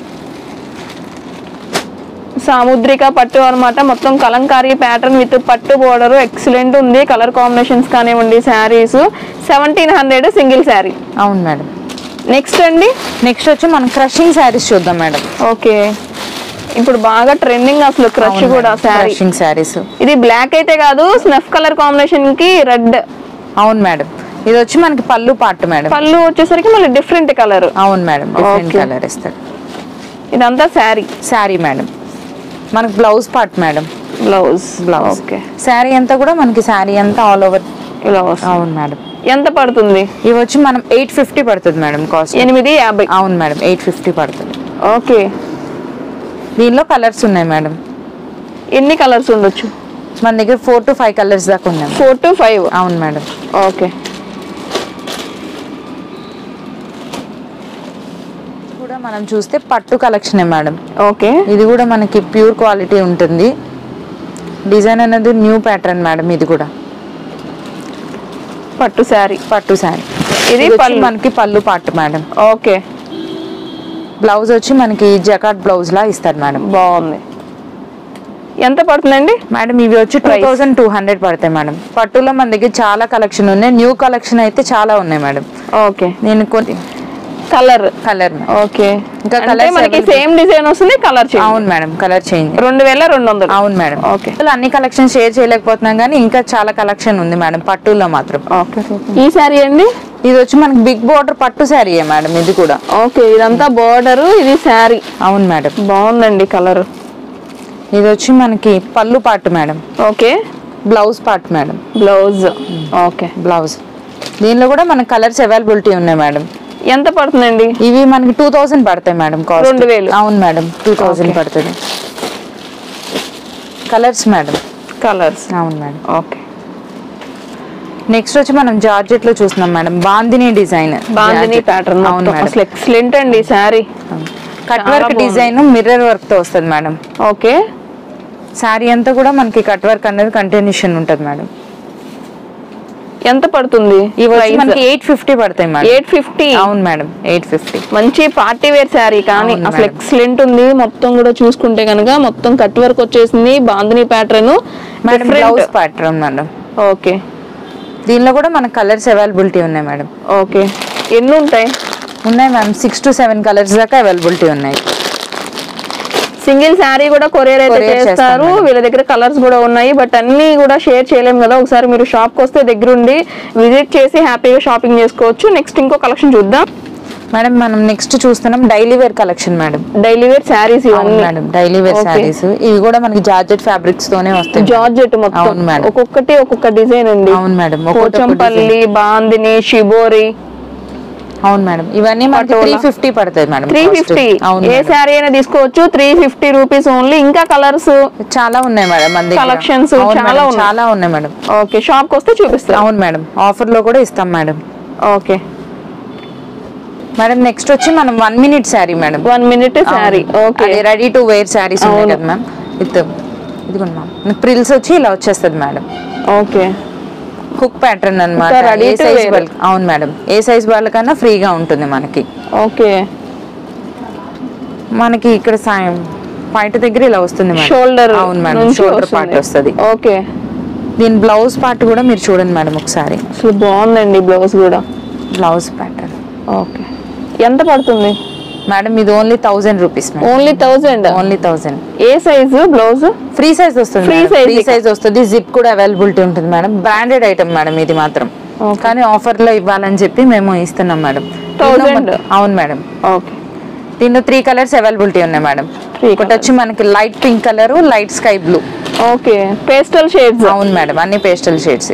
C: సాముద్రిక పట్టు అన్నమాట మొత్తం కలంకారీ ప్యాటర్న్ విత్ పట్టు బోర్డర్ ఎక్సలెంట్ ఉంది కలర్ కాంబినేషన్స్ కానివ్వండి sarees seventeen hundred single saree
B: అవును మేడం
C: నెక్స్ట్ అండి
B: నెక్స్ట్ వచ్చి మనం క్రషింగ్ శారీస్ చూద్దాం మేడం
C: ఓకే ఇప్పుడు బాగా ట్రెండింగ్ అసలు క్రష్ కూడా శారీ
B: క్రషింగ్ శారీస్
C: ఇది బ్లాక్ అయితే కాదు స్నఫ్ కలర్ కాంబినేషన్ కి రెడ్
B: అవును మేడం ఇది వచ్చి మనకి పళ్ళు పార్ట్ మేడం
C: పళ్ళు వచ్చేసరికి మళ్ళీ డిఫరెంట్ కలర్
B: అవును మేడం డిఫరెంట్
C: Okay.
B: కలర్ ఇస్తాడు
C: ఇదంతా శారీ
B: శారీ మేడం మనకి blouse part madam
C: blouse
B: blouse
C: okay
B: sari అంతా కూడా మనకి శారీ అంతా ఆల్ ఓవర్
C: ఇలా వస్తుంది
B: అవును మేడం
C: ఎంత పడుతుంది
B: ఇవి వచ్చి మనం ఎయిట్ ఫిఫ్టీ పడుతుంది మేడం కాస్ట్
C: ఎనిమిది యాభై
B: అవును మేడం ఎయిట్ ఫిఫ్టీ పడుతుంది
C: ఓకే
B: దీనిలో కలర్స్ ఉన్నాయి మేడం
C: ఎన్ని కలర్స్ ఉండొచ్చు
B: మన దగ్గర ఫోర్ టు ఫైవ్ కలర్స్ దాకా ఉన్నాయి
C: ఫోర్ టు ఫైవ్
B: అవును మేడం
C: ఓకే
B: కూడా మనం చూస్తే పట్టు కలెక్షనే మేడం
C: ఓకే
B: ఇది కూడా మనకి ప్యూర్ క్వాలిటీ ఉంటుంది డిజైన్ అనేది న్యూ ప్యాటర్న్ మేడం ఇది కూడా
C: పట్టు శారీ
B: పట్టు శారీ
C: ఇది
B: వచ్చి
C: పళ్ళు.
B: మనకి పళ్ళు పట్టు మేడం
C: ఓకే
B: బ్లౌజ్ వచ్చి మనకి జకాట్ బ్లౌజ్ లా ఇస్తారు మేడం
C: బాగుంది ఎంత పడుతుందండి
B: మేడం ఇవి వచ్చి two
C: Price.
B: Thousand two hundred పడతాయి మేడం పట్టులో మన దగ్గర చాలా కలెక్షన్ ఉన్నాయి న్యూ కలెక్షన్ అయితే చాలా ఉన్నాయి మేడం
C: ఓకే
B: నేను కొన్ని
C: కలర్
B: కలర్
C: ఓకే
B: ఇంకా
C: అంటే
B: colours
C: మనకి
B: available.
C: సేమ్ డిజైన్ వస్తుంది కలర్ చేంజ్
B: అవును మేడం కలర్ చేంజ్
C: రెండు వేల రెండు వందలు
B: అవును మేడం
C: Okay.
B: అసలు అన్ని కలెక్షన్ షేర్ చేయలేకపోతున్నాం కానీ ఇంకా చాలా కలెక్షన్ ఉంది మేడం పట్టులో మాత్రం
C: ఓకే ఈ శారీ అండి
B: ఇది వచ్చి మనకి బిగ్ బార్డర్ పట్టు శారీయే మేడం ఇది కూడా
C: ఓకే ఇదంతా బోర్డర్ ఇది శారీ
B: అవును మేడం
C: బాగుందండి కలర్
B: ఇది వచ్చి మనకి పళ్ళు పాటు madam
C: okay
B: blouse part madam
C: blouse okay
B: blouse దీనిలో కూడా మనకి కలర్స్ అవైలబిలిటీ ఉన్నాయి మేడం
C: ఎంత పడుతుందండి
B: ఇవి మనకి టూ థౌసండ్ పడతాయి మేడం కాస్ట్
C: రెండు వేలు.
B: అవును మేడం టూ థౌసండ్
C: Okay.
B: పడుతుంది కలర్స్ మేడం
C: కలర్స్
B: అవును మేడం
C: ఓకే
B: నెక్స్ట్ వచ్చి మనం జార్జెట్ లో చూస్తున్నాం madam bandhani design
C: bandhani pattern
B: అవును
C: మొత్తం
B: మేడం
C: అసలు ఎక్సలెంట్ అండి శారీ
B: కట్
C: చాలా
B: వర్క్
C: బాగుంది.
B: డిజైన్ మిర్రర్ వర్క్ తో వస్తుంది మేడం
C: ఓకే
B: శారీ అంతా కూడా మనకి కట్ వర్క్ అనేది కంటిన్యూషన్ ఉంటుంది మేడం
C: ఎంత పడుతుంది
B: ఇవి వచ్చి మనకి ఎయిట్ ఫిఫ్టీ పడతాయి మేడం
C: ఎయిట్ ఫిఫ్టీ
B: అవును మేడం ఎయిట్ ఫిఫ్టీ
C: మంచి పార్టీ వేర్ శారీ కానీ
B: అవును
C: అసలు
B: మేడం.
C: ఎక్సలెంట్ ఉంది మొత్తం కూడా చూసుకుంటే కనుక మొత్తం కట్ వర్క్ వచ్చేసింది bandhani pattern
B: madam blouse pattern madam
C: okay
B: దీనిలో కూడా మనకు కలర్స్ అవైలబిలిటీ ఉన్నాయి మేడం
C: ఓకే ఎన్ని ఉంటాయి
B: ఉన్నాయి ma'am six to seven colours దాకా అవైలబిలిటీ ఉన్నాయి
C: సింగిల్ శారీ కూడా కొరియర్ అయితే
B: Courier చేస్తాం
C: చేస్తారు
B: మేడం.
C: వీళ్ళ దగ్గర కలర్స్ కూడా ఉన్నాయి బట్ అన్ని కూడా షేర్ చేయలేము కదా ఒకసారి మీరు షాప్ కి వస్తే దగ్గరుండి విజిట్ చేసి హ్యాపీగా షాపింగ్ చేసుకోవచ్చు నెక్స్ట్ ఇంకో కలెక్షన్ చూద్దాం
B: మేడం మనం నెక్స్ట్ చూస్తున్నాం daily wear collection madam
C: daily wear sarees
B: అవును
C: ఇవన్నీ
B: madam daily wear
C: Okay.
B: Sarees ఇవి కూడా మనకి జార్జెట్ ఫ్యాబ్రిక్స్ తోనే వస్తాయి మేడం.
C: జార్జెట్
B: అవును
C: మొత్తం
B: మేడం.
C: ఒక్కొక్కటి ఒక్కొక్క డిజైన్ అండి
B: అవును మేడం ఒక్కొక్కటి ఒక్కొక్క
C: పోచంపల్లి బాందిని షిబోరి
B: అవును మేడం ఇవన్నీ మనకి
C: పటోలా.
B: త్రీ ఫిఫ్టీ పడుతుంది మేడం
C: త్రీ
B: cost.
C: ఫిఫ్టీ
B: అవును
C: ఏ
B: మేడం.
C: శారీ అయినా తీసుకోవచ్చు త్రీ ఫిఫ్టీ రూపీస్ ఓన్లీ ఇంకా కలర్స్
B: చాలా ఉన్నాయి మేడం మన దగ్గర
C: Collections
B: అవును
C: చాలా
B: మేడం,
C: ఉన్నాయి.
B: చాలా ఉన్నాయి మేడం
C: ఓకే షాప్ కి వస్తే చూపిస్తారు
B: అవును మేడం ఆఫర్ లో కూడా ఇస్తాం మేడం
C: ఓకే
B: మేడం నెక్స్ట్ వచ్చి మనం one minute saree madam
C: one minute saree okay
B: ready to wear sarees ఉన్నాయి
C: అవును.
B: కదా మ్యామ్ విత్ ఇదిగోండి మ్యామ్ ప్రిల్స్ వచ్చి ఇలా వచ్చేస్తుంది మేడం
C: ఓకే
B: హుక్ ప్యాటర్న్ అనమాట
C: ఇంకా ready
B: ఏ
C: to
B: సైజ్
C: wear.
B: వాళ్ళకి అవును మేడం ఏ సైజ్ వాళ్ళకన్నా ఫ్రీగా ఉంటుంది మనకి
C: ఓకే
B: మనకి ఇక్కడ సాయం పైట దగ్గర ఇలా వస్తుంది మేడం
C: షోల్డర్
B: అవును మేడం షోల్డర్ పార్ట్ వస్తుంది
C: ఓకే
B: దీని బ్లౌజ్ పార్ట్ కూడా మీరు చూడండి మేడం ఒకసారి
C: అసలు బాగుందండి బ్లౌజ్ కూడా
B: బ్లౌజ్ ప్యాటర్న్
C: ఓకే ఎంత పడుతుంది
B: మేడం ఇది only thousand rupees madam
C: only thousand
B: only thousand
C: ఏ సైజు బ్లౌజ్
B: ఫ్రీ సైజ్ వస్తుంది
C: Free
B: ఫ్రీ
C: size
B: సైజ్ వస్తుంది జిప్ కూడా అవైలబిలిటీ ఉంటుంది మేడం బ్రాండెడ్ ఐటమ్ మేడం ఇది మాత్రం
C: Okay.
B: కానీ ఆఫర్ లో ఇవ్వాలని చెప్పి మేము ఇస్తున్నాం మేడం
C: 1000?
B: అవును మేడం
C: ఓకే
B: దీనిలో త్రీ కలర్స్ అవైలబిలిటీ ఉన్నాయి మేడం
C: Three
B: ఒకటి వచ్చి మనకి light pink colour light sky blue
C: okay pastel shades
B: అవును మేడం అన్ని పేస్టల్ షేడ్స్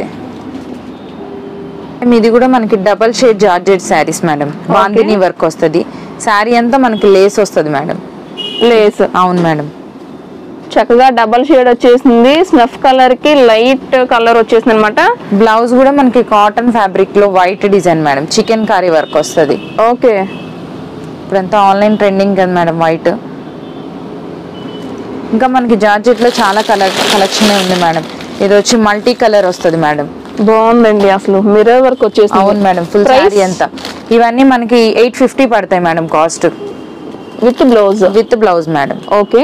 B: ఇది కూడా మనకి double shade georgette sarees madam bandhani work వస్తుంది శారీ అంతా మనకి లేస్ వస్తుంది మేడం
C: లేస్
B: అవును మేడం
C: చక్కగా డబల్ షేడ్ వచ్చేసింది స్నఫ్ కలర్ కి లైట్ కలర్ వచ్చేసింది అనమాట
B: బ్లౌజ్ కూడా మనకి కాటన్ ఫ్యాబ్రిక్ లో white design madam chicken chikankari work వస్తుంది
C: ఓకే
B: ఇప్పుడంతా ఆన్లైన్ ట్రెండింగ్ కదా మేడం వైట్ ఇంకా మనకి జార్జెట్ లో చాలా కలర్ కలెక్షన్ ఉంది మేడం ఇది వచ్చి మల్టీ కలర్ వస్తుంది మేడం
C: బాగుందండి అసలు మిర్రర్ వర్క్ వచ్చేసింది
B: అవును మేడం ఫుల్
C: Price?
B: శారీ అంతా ఇవన్నీ మనకి ఎయిట్ ఫిఫ్టీ పడతాయి madam cost
C: with blouse
B: with blouse madam
C: okay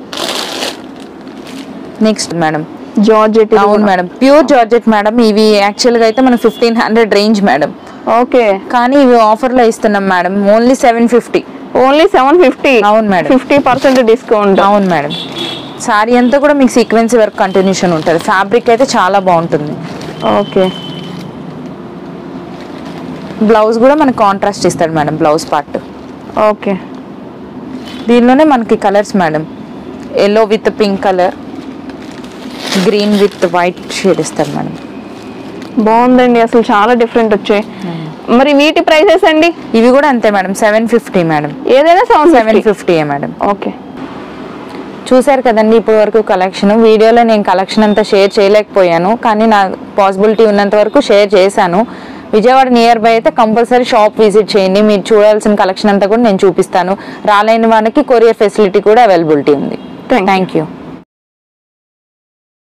B: next madam
C: georgette
B: అవును మేడం ప్యూర్ జార్జెట్ మేడం ఇవి యాక్చువల్ గా అయితే మనకి fifteen hundred range madam
C: okay
B: కానీ ఇవి ఆఫర్ లో ఇస్తున్నాం madam only seven fifty
C: only seven fifty
B: అవును మేడం.
C: ఫిఫ్టీ పర్సెంట్ డిస్కౌంట్
B: అవును మేడం సారీ అంతా కూడా మీకు సీక్వెన్స్ వర్క్ కంటిన్యూషన్ ఉంటుంది ఫ్యాబ్రిక్ అయితే చాలా బాగుంటుంది
C: ఓకే
B: బ్లౌజ్ కూడా మనకి కాంట్రాస్ట్ ఇస్తాడు మేడం బ్లౌజ్ పార్ట్
C: ఓకే
B: దీనిలోనే మనకి colours madam yellow with pink colour green with white shade ఇస్తారు మేడం
C: బాగుందండి అసలు చాలా డిఫరెంట్ వచ్చాయి మరి వీటి ప్రైసెస్ అండి
B: ఇవి కూడా అంతే మేడం సెవెన్ ఫిఫ్టీ మేడం
C: ఏదైనా seven
B: seven
C: seven
B: fifty madam
C: okay
B: చూశారు కదండి ఇప్పటి వరకు కలెక్షన్ వీడియోలో నేను కలెక్షన్ అంతా షేర్ చేయలేకపోయాను కానీ నా పాసిబిలిటీ ఉన్నంత వరకు షేర్ చేశాను విజయవాడ నియర్ బై అయితే కంపల్సరీ షాప్ విజిట్ చేయండి మీరు చూడాల్సిన కలెక్షన్ అంతా కూడా నేను చూపిస్తాను రాలేని వాళ్ళకి కొరియర్ ఫెసిలిటీ కూడా అవైలబిలిటీ ఉంది
C: Thank you.
B: Thank you